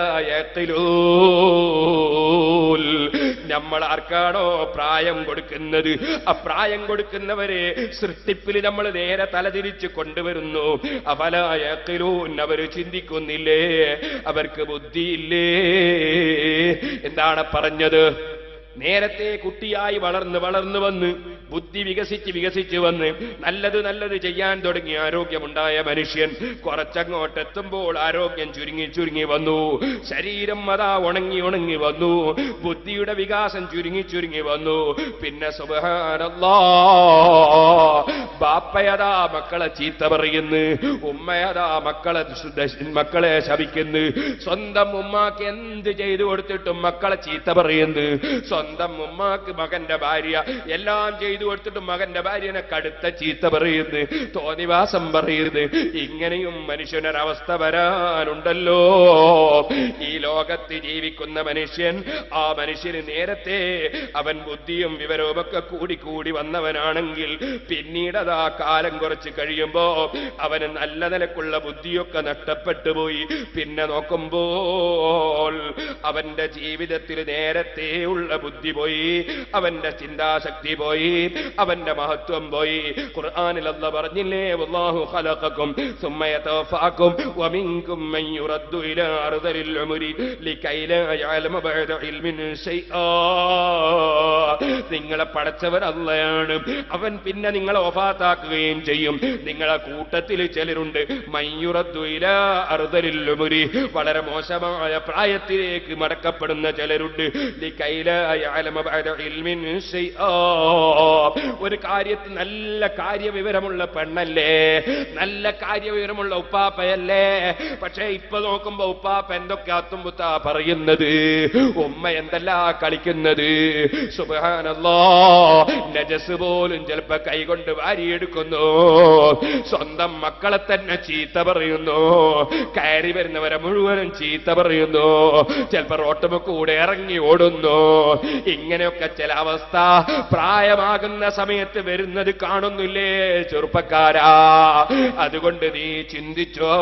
يَعْقِلُونَ നമ്മൾ ആർക്കാണോ പ്രായം കൊടുക്കുന്നത് ആ പ്രായം കൊടുക്കുന്നവരെ സൃഷ്ടിപ്പിൽ നമ്മൾ നേരെ തലതിരിച്ച് കൊണ്ടുവരുന്നു അഫലായക്കിലൂൻ അവർ ചിന്തിക്കുന്നില്ലേ അവർക്ക് ബുദ്ധിയില്ലേ എന്താണ് പറഞ്ഞത് നേരത്തെ കുട്ടിയായി വളർന്ന് വളർന്നു വന്ന് ബുദ്ധി വികസിച്ച് വികസിച്ച് വന്ന് നല്ലത് നല്ലത് ചെയ്യാൻ തുടങ്ങി ആരോഗ്യമുണ്ടായ മനുഷ്യൻ കുറച്ചങ്ങോട്ട് എത്തുമ്പോൾ ആരോഗ്യം ചുരുങ്ങി ചുരുങ്ങി വന്നു ശരീരം അതാ ഉണങ്ങി ഉണങ്ങി വന്നു ബുദ്ധിയുടെ വികാസം ചുരുങ്ങി ചുരുങ്ങി വന്നു പിന്നെ സുബഹാനല്ലാ ബാപ്പയതാ മക്കളെ ചീത്ത പറയുന്നു ഉമ്മയതാ മക്കളെ ദുഷ്- മക്കളെ ശപിക്കുന്നു സ്വന്തം ഉമ്മാക്ക് എന്ത് ചെയ്തു കൊടുത്തിട്ടും മക്കളെ ചീത്ത പറയുന്നു സ്വന്തം ഉമ്മാക്ക് മകന്റെ ഭാര്യ എല്ലാം ചെയ്തു കൊടുത്തിട്ടും മകന്റെ ഭാര്യനെ കടുത്ത ചീത്ത പറയുന്നു തോന്നിവാസം പറയുന്നു ഇങ്ങനെയും മനുഷ്യനൊരവസ്ഥ വരാനുണ്ടല്ലോ ഈ ലോകത്ത് ജീവിക്കുന്ന മനുഷ്യൻ ആ മനുഷ്യന് നേരത്തെ അവൻ ബുദ്ധിയും വിവരവും ഒക്കെ കൂടി കൂടി വന്നവനാണെങ്കിൽ പിന്നീട് അതാ കാലം കുറച്ച് കഴിയുമ്പോ അവന് നല്ല നിലക്കുള്ള ബുദ്ധിയൊക്കെ നഷ്ടപ്പെട്ടു പോയി പിന്നെ നോക്കുമ്പോൾ അവന്റെ ജീവിതത്തിൽ നേരത്തെ ഉള്ള ബുദ്ധി പോയി അവന്റെ ചിന്താശക്തി പോയി അവന്റെ മഹത്വം പോയി ഖുർആനിൽ അല്ല പറഞ്ഞില്ലേ വല്ലാഹു ഖലഖക്കും സുമ്മ യതവഫാക്കും വമിൻകും മൻ യുറദ്ദു ഇലാ അർദലിൽ ഉമരി ലകൈ ലാ യഅലമ ബഅദ ഇൽമിൻ ശൈആ നിങ്ങളെ പടച്ചവൻ അല്ലയാണ് അവൻ പിന്നെ നിങ്ങളെ ഒഫാത്താക്കുകയും ചെയ്യും നിങ്ങളെ കൂട്ടത്തിൽ ചിലരുണ്ട് മയ്യുറദ്ദു ഇലാ അർദലിൽ ഉമരി വളരെ മോശമായ പ്രായത്തിലേക്ക് മടക്കപ്പെടുന്ന ചിലരുണ്ട് ലകൈ ലാ യഅലമ ബഅദ ഇൽമിൻ ശൈആ ഒരു കാര്യത്തിൽ നല്ല കാര്യവിവരമുള്ള പെണ്ണല്ലേ നല്ല കാര്യവിവരമുള്ള ഉപ്പാപ്പയല്ലേ പക്ഷേ ഇപ്പൊ നോക്കുമ്പോ ഉപ്പാപ്പ എന്തൊക്കെ അത്തുമ്പുത്താ പറയുന്നത് ഉമ്മ എന്തല്ല കളിക്കുന്നത് സുബാനല്ലോ നജസ് പോലും ചിലപ്പോ കൈകൊണ്ട് വാരിയെടുക്കുന്നു സ്വന്തം മക്കളെ തന്നെ ചീത്ത പറയുന്നു കയറി വരുന്നവരെ മുഴുവനും ചീത്ത പറയുന്നു ചിലപ്പോ റോട്ടുമ്പോ കൂടെ ഇറങ്ങി ഓടുന്നു ഇങ്ങനെയൊക്കെ ചില അവസ്ഥ പ്രായമാകുന്ന സമയത്ത് വരുന്നത് കാണുന്നില്ലേ ചെറുപ്പക്കാരാ അതുകൊണ്ട് നീ ചിന്തിച്ചോ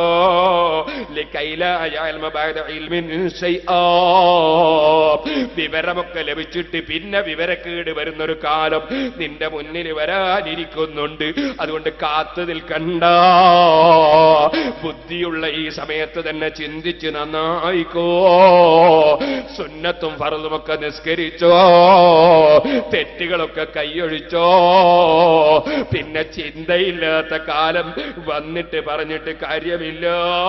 ലിക്കൈലായ അൽമ ബഅദ ഇൽമിൻ ശൈആ. വിവരമൊക്കെ ലഭിച്ചിട്ട് പിന്നെ വിവരക്കേട് വരുന്നൊരു കാലം നിന്റെ മുന്നിൽ വരാനിരിക്കുന്നുണ്ട് അതുകൊണ്ട് കാത്തു നിൽക്കണ്ട ബുദ്ധിയുള്ള ഈ സമയത്ത് തന്നെ ചിന്തിച്ച് നന്നായിക്കോ സുന്നത്തും ഫറലുമൊക്കെ നിസ്കരിച്ചോ തെറ്റുകളൊക്കെ കൈയൊഴിച്ചോ പിന്നെ ചിന്തയില്ലാത്ത കാലം വന്നിട്ട് പറഞ്ഞിട്ട് കാര്യമില്ല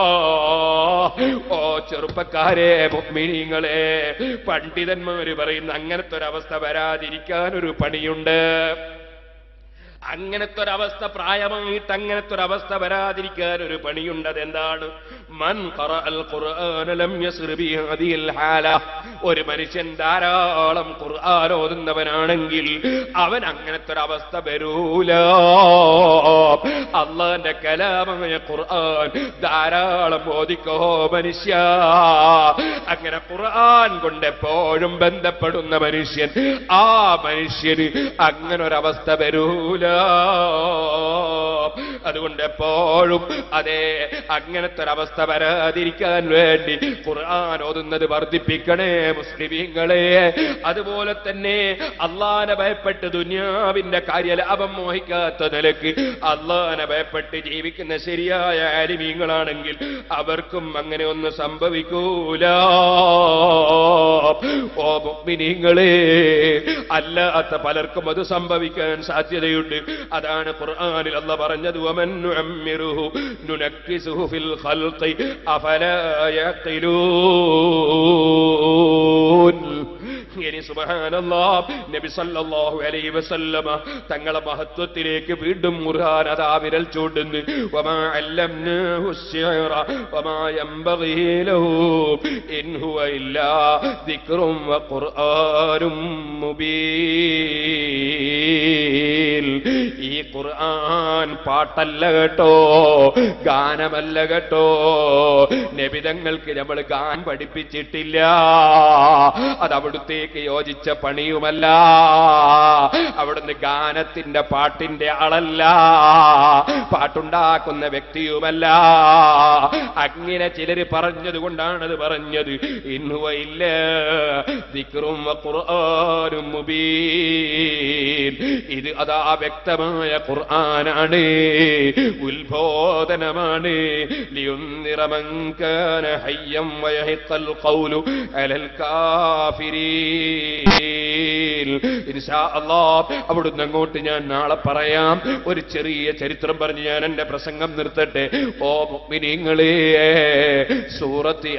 ഓ ചെറുപ്പക്കാരെ മുഗ്മിനീങ്ങളെ പണ്ഡിതന്മാര് പറയുന്ന അങ്ങനത്തെ ഒരവസ്ഥ വരാതിരിക്കാൻ ഒരു പണിയുണ്ട് അങ്ങനത്തെ ഒരവസ്ഥ പ്രായമായിട്ട് അങ്ങനത്തെ ഒരവസ്ഥ വരാതിരിക്കാൻ ഒരു പണിയുണ്ട് അതെന്താണ് മൻ ഖറഅൽ ഖുർആന ലം യസ്ർ ബി ഹദിഹിൽ ഹാല ഒരു മനുഷ്യൻ ധാരാളം ഖുർആൻ ഓതുന്നവനാണെങ്കിൽ അവൻ അങ്ങനത്തെ ഒരു അവസ്ഥ വരൂല അള്ളാന്റെ കലാമായ ഖുർആൻ ധാരാളം ഓദിക്കോ മനുഷ്യ അങ്ങനെ ഖുർആൻ കൊണ്ട് എപ്പോഴും ബന്ധപ്പെടുന്ന മനുഷ്യൻ ആ മനുഷ്യന് അങ്ങനെ ഒരവസ്ഥ വരൂല അതുകൊണ്ട് എപ്പോഴും അതെ അങ്ങനത്തെ ഒരവസ്ഥ വരാതിരിക്കാൻ വേണ്ടി ഖുർആൻ ഓതുന്നത് വർദ്ധിപ്പിക്കണേ മുസ്ലിമീങ്ങളെ അതുപോലെ തന്നെ അള്ളാനെ ഭയപ്പെട്ട് ദുനിയാവിന്റെ കാര്യലാഭം മോഹിക്കാത്ത നിലക്ക് അള്ളാനെ ഭയപ്പെട്ട് ജീവിക്കുന്ന ശരിയായ അരിമീങ്ങളാണെങ്കിൽ അവർക്കും അങ്ങനെ ഒന്നും സംഭവിക്കൂല ഓ മുഗ്മിനീങ്ങളെ അല്ലാത്ത പലർക്കും അത് സംഭവിക്കാൻ സാധ്യതയുണ്ട് അതാണ് ഖുർആനിൽ അല്ല പറഞ്ഞത് വമൻ നുഅമ്മിറുഹു നുനക്കിസുഹു ഫിൽ ഖൽഖി അഫലാ യഖിലൂൻ ഇനി സുബ്ഹാനല്ലാ നബി സല്ലല്ലാഹു അലൈഹി വസല്ലമ തങ്ങളെ മഹത്വത്തിലേക്ക് വീണ്ടും ഖുർആൻ അതാ വിരൽ ചൂണ്ടുന്നു വമാ അല്ലംനാഹു الشعر وما ينبغي له إن هو إلا ذكر وقرآن مبين ഈ ഖുർആൻ പാട്ടല്ല കേട്ടോ ഗാനമല്ല കേട്ടോ നബിതങ്ങൾക്ക് നമ്മൾ ഗാൻ പഠിപ്പിച്ചിട്ടില്ല അത് അവിടുത്തേക്ക് യോജിച്ച പണിയുമല്ല അവിടുന്ന് ഗാനത്തിന്റെ പാട്ടിന്റെ ആളല്ല പാട്ടുണ്ടാക്കുന്ന വ്യക്തിയുമല്ല അങ്ങനെ ചിലര് പറഞ്ഞത് കൊണ്ടാണത് പറഞ്ഞത് ഇന്നുവ ഇല്ല ദിക്റും ഖുർആനും മുബീൻ ഇത് അതാ വ്യക്തമായ ഖുർആനാണ് ഉത്ബോധനമാണ് ലിയുന്നിറ മൻ കാന ഹയ്യം വയഹിഖൽ ഖൗലു അലൽ കാഫിരീൻ ഇനി ഇൻഷാ അല്ലാ അവിടുന്ന് അങ്ങോട്ട് ഞാൻ നാളെ പറയാം ഒരു ചെറിയ ചരിത്രം പറഞ്ഞ് ഞാൻ എന്റെ പ്രസംഗം നിർത്തട്ടെ ഓ മുഅ്മിനീങ്ങളെ സൂറത്ത്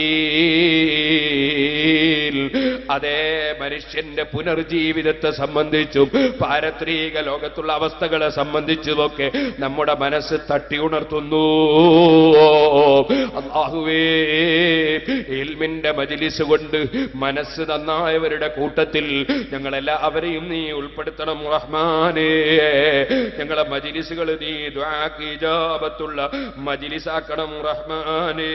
അസീൽ അതേ മനുഷ്യന്റെ പുനർജീവിതത്തെ സംബന്ധിച്ചും പാരത്രിക ലോകത്തുള്ള അവസ്ഥകളെ സംബന്ധിച്ചുമൊക്കെ നമ്മുടെ മനസ്സ് തട്ടി ഉണർത്തുന്നു അള്ളാഹുവേ ഇൽമിന്റെ മജിലിസ് കൊണ്ട് മനസ്സ് നന്നായവരുടെ കൂട്ടത്തിൽ ഞങ്ങളെല്ലാവരെയും നീ ഉൾപ്പെടുത്തണം റഹ്മാനേ ഞങ്ങളെ മജിലിസുകൾ നീ ദ്വാക്ക് ഇജാബത്തുള്ള മജിലിസാക്കണം റഹ്മാനേ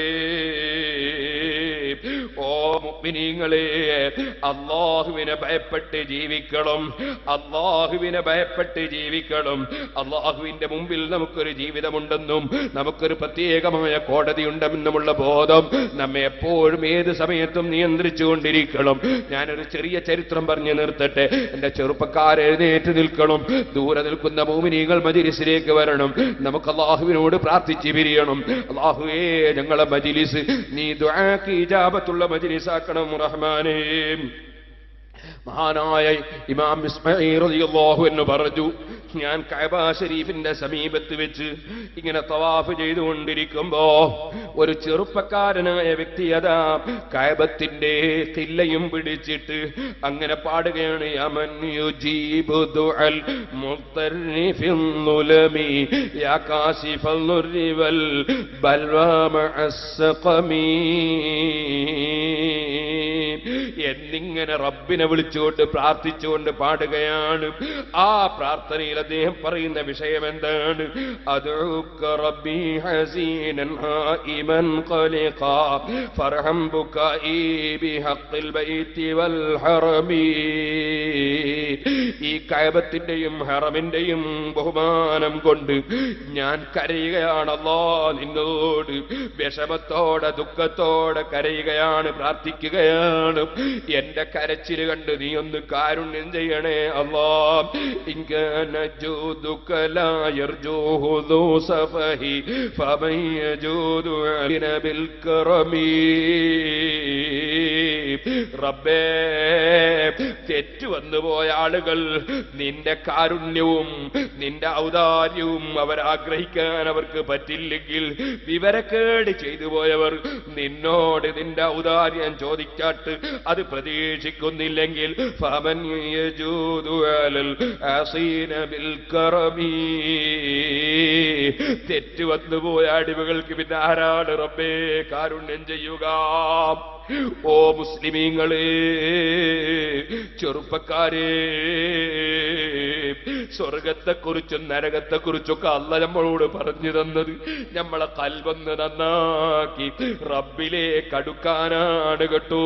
ഓ മുഅ്മിനീങ്ങളെ അള്ളാഹുവിനെ ഭയപ്പെട്ട് ജീവിക്കണം അള്ളാഹുവിനെ ഭയപ്പെട്ട് ജീവിക്കണം അള്ളാഹുവിന്റെ മുമ്പിൽ നമുക്കൊരു ജീവിതമുണ്ടെന്നും നമുക്കൊരു പ്രത്യേകമായ കോടതിയുണ്ടെന്നുമുള്ള ബോധം നമ്മെ എപ്പോഴും ഏത് സമയത്തും നിയന്ത്രിച്ചുകൊണ്ടിരിക്കണം ഞാനൊരു ചെറിയ ചരിത്രം പറഞ്ഞു നിർത്തട്ടെ എന്റെ ചെറുപ്പക്കാരെ എഴുന്നേറ്റ് നിൽക്കണം ദൂരെ നിൽക്കുന്ന മോമിനികൾ മജിലിസിലേക്ക് വരണം നമുക്ക് അള്ളാഹുവിനോട് പ്രാർത്ഥിച്ച് പിരിയണം അള്ളാഹുവേ ഞങ്ങളെ മജിലിസ് നീ ദുആക്ക് ഇജാബത്തുള്ള മജിലിസാക്കണം റഹ്മാനേ മഹാനായ ഇമാം ഇസ്മായിൽ റളിയല്ലാഹു എന്ന് പറഞ്ഞു ഞാൻ കഅബ ഷരീഫിന്റെ സമീപത്ത് വെച്ച് ഇങ്ങനെ തവാഫ് ചെയ്തുകൊണ്ടിരിക്കുമ്പോ ഒരു ചെറുപ്പക്കാരനായ വ്യക്തി അതാ കഅബത്തിന്റെ തില്ലയും പിടിച്ചിട്ട് അങ്ങനെ പാടുകയാണ് യമൻ യുജീബു ദുഅൽ മുഖ്തർനി ഫിൽ നുലമി യാ കാശിഫൽ നുരി വൽ ബൽവാ മഅസ്സഖമീ എന്നിങ്ങനെ റബ്ബിനെ വിളിച്ചുകൊണ്ട് പ്രാർത്ഥിച്ചുകൊണ്ട് പാടുകയാണ് ആ പ്രാർത്ഥനയിൽ അദ്ദേഹം പറയുന്ന വിഷയം എന്താണ് അദുക റബ്ബി ഹസീനൻ ഹായിമൻ ഖലിഖാ ഫർഹം ബുകായി ബിഹഖിൽ ബൈത്തി വൽ ഹറമി ഈ കയബത്തിന്റെയും ഹറമിന്റെയും ബഹുമാനം കൊണ്ട് ഞാൻ കരയുകയാണല്ലോ നിന്നോട് വിഷമത്തോടെ ദുഃഖത്തോടെ കരയുകയാണ് പ്രാർത്ഥിക്കുകയാണ് എന്റെ കരച്ചില് കണ്ട് നീ ഒന്ന് കാരുണ്യം ചെയ്യണേ അല്ലാ ഇങ്ങനെ റബ്ബേ തെറ്റു വന്നുപോയ ആളുകൾ നിന്റെ കാരുണ്യവും നിന്റെ ഔദാര്യവും അവരാഗ്രഹിക്കാൻ അവർക്ക് പറ്റില്ലെങ്കിൽ വിവരക്കേട് ചെയ്തു പോയവർ നിന്നോട് നിന്റെ ഔദാര്യം ചോദിക്കാട്ട് അത് പ്രതീക്ഷിക്കുന്നില്ലെങ്കിൽ ഫമൻ യജൂദു അലൽ അസീന ബിൽ കറമീ തെറ്റ് വന്നുപോയ അടിമകൾക്ക് പിന്നെ ആരാണ് റബ്ബേ കാരുണ്യം ചെയ്യുക ഓ മുസ്ലിമീങ്ങളെ ചെറുപ്പക്കാരെ സ്വർഗത്തെക്കുറിച്ചും നരകത്തെക്കുറിച്ചൊക്കെ അല്ല നമ്മളോട് പറഞ്ഞു തന്നത് നമ്മളെ കൽവന്ന് നന്നാക്കി റബ്ബിലേക്ക് അടുക്കാനാണ് കേട്ടോ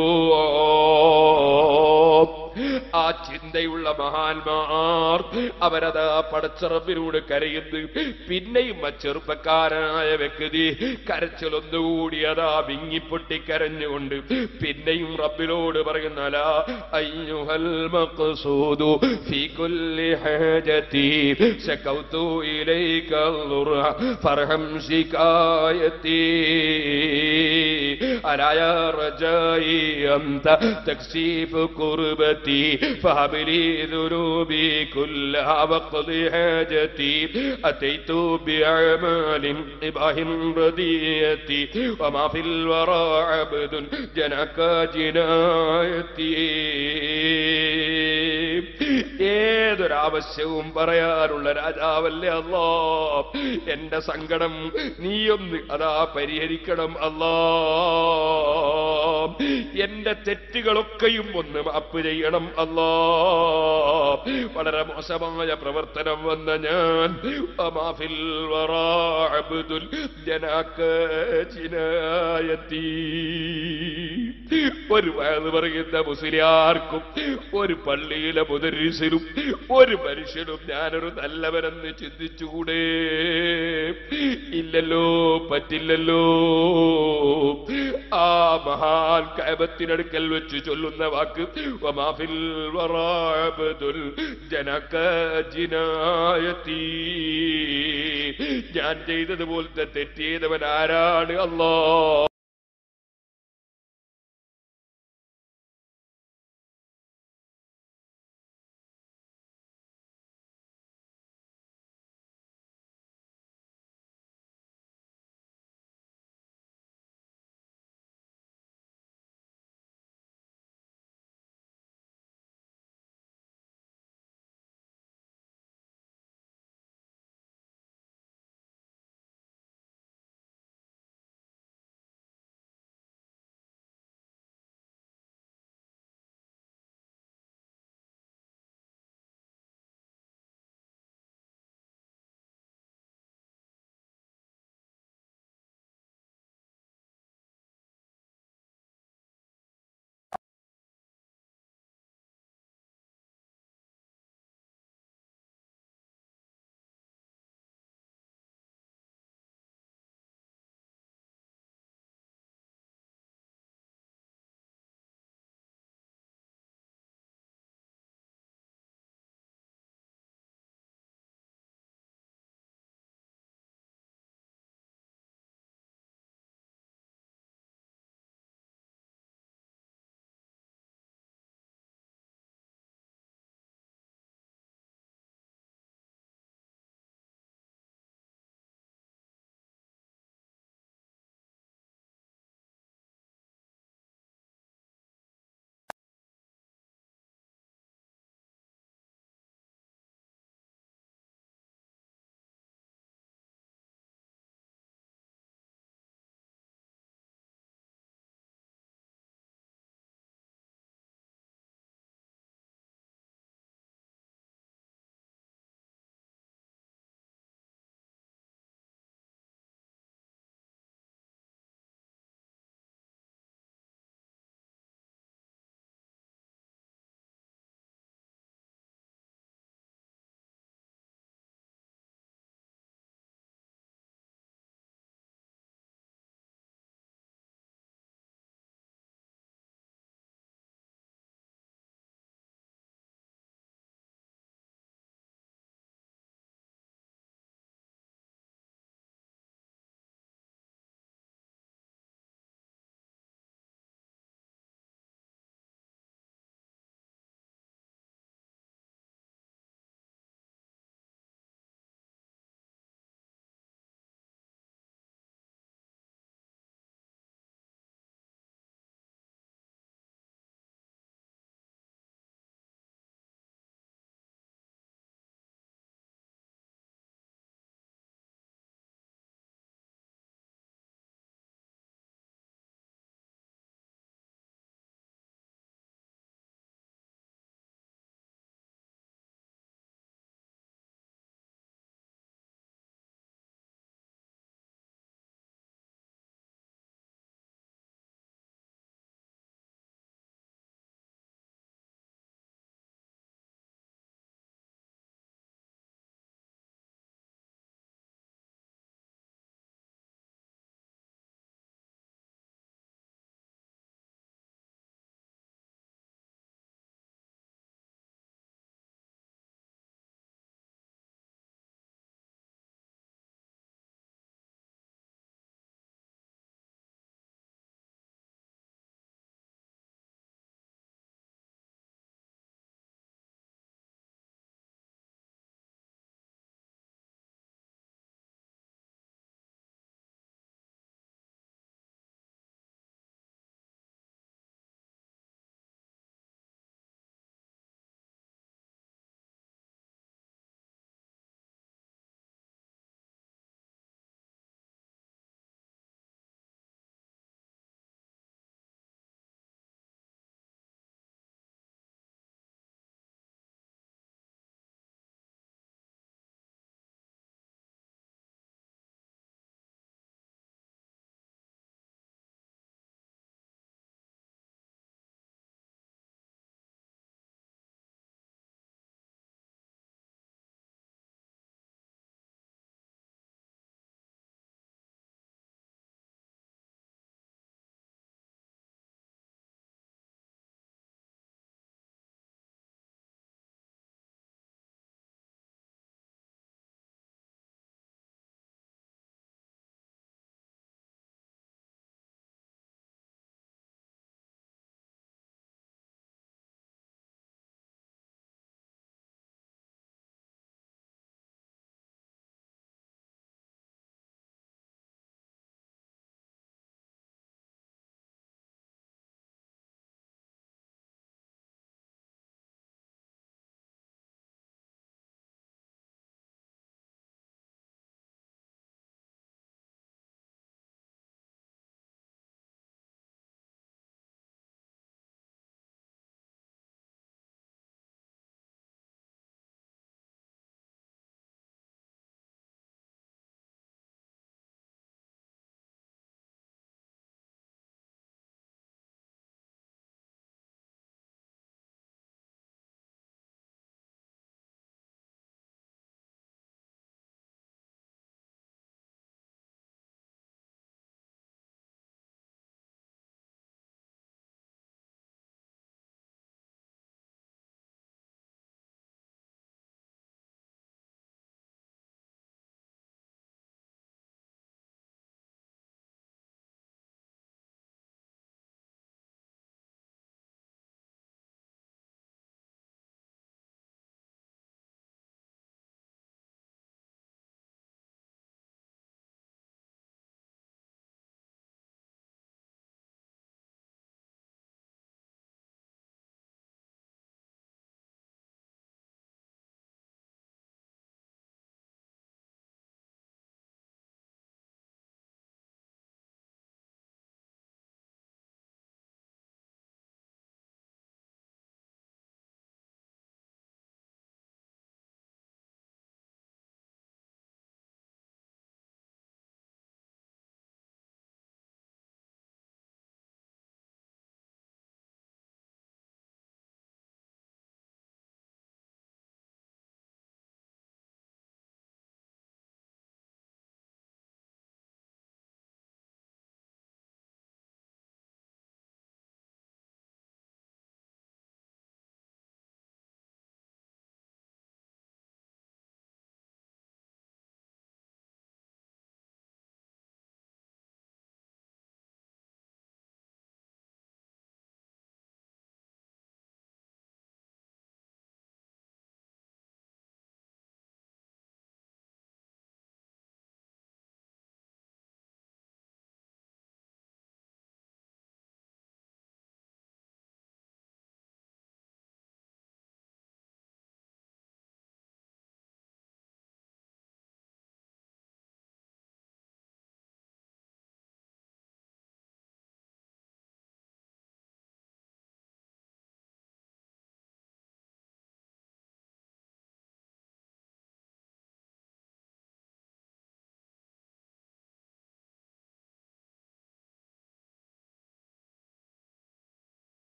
ആ ചിന്തയുള്ള മഹാന്മാർ അവരതാ പടച്ചറബിനോട് കരയുന്നു പിന്നെയും ആ ചെറുപ്പക്കാരനായ വ്യക്തി കരച്ചിലൊന്നുകൂടി അതാ വിങ്ങിപ്പൊട്ടി കരഞ്ഞുകൊണ്ട് പിന്നെയും റബ്ബിനോട് പറയുന്ന ലാ അയ്യുഹൽ മഖ്സൂദു ഫീ കുല്ലി ഹാജതി ശകൗതു ഇലൈക الضر ഫർഹം ശികായതി അലാ യാ റജായി അന്ത തക്സീഫ് കുർബതി فهب لي ذنوبي كلها واقضي حاجتي أتيت بأعمال إباه رديتي وما في الورى عبد جناك جنايتي ഏതൊരാവശ്യവും പറയാനുള്ള രാജാവല്ലേ അല്ലോ എന്റെ സങ്കടം നീയൊന്ന് അതാ പരിഹരിക്കണം അല്ലാ എന്റെ തെറ്റുകളൊക്കെയും ഒന്ന് മാപ്പ് ചെയ്യണം അല്ലാ വളരെ മോശമായ പ്രവർത്തനം വന്ന ഞാൻ അമാഫിൽ വറാ അബ്ദുൽ ജനാക ജിനായത്തി ഒരു വയത് പറയുന്ന മുസ്ലിയാർക്കും ഒരു പള്ളിയിലെ മുദരീസിനും ഒരു മനുഷ്യനും ഞാനൊരു നല്ലവനെന്ന് ചിന്തിച്ചുകൂടെ ഇല്ലല്ലോ പറ്റില്ലല്ലോ ആ മഹാൻ കൈബത്തിനടുക്കൽ വെച്ച് ചൊല്ലുന്ന വാക്ക് വമാഫിൽ വറാബദുൽ ജനക ജിനായത്തി ഞാൻ ചെയ്തതുപോലത്തെ തെറ്റ് ചെയ്തവൻ ആരാണ് അല്ലാ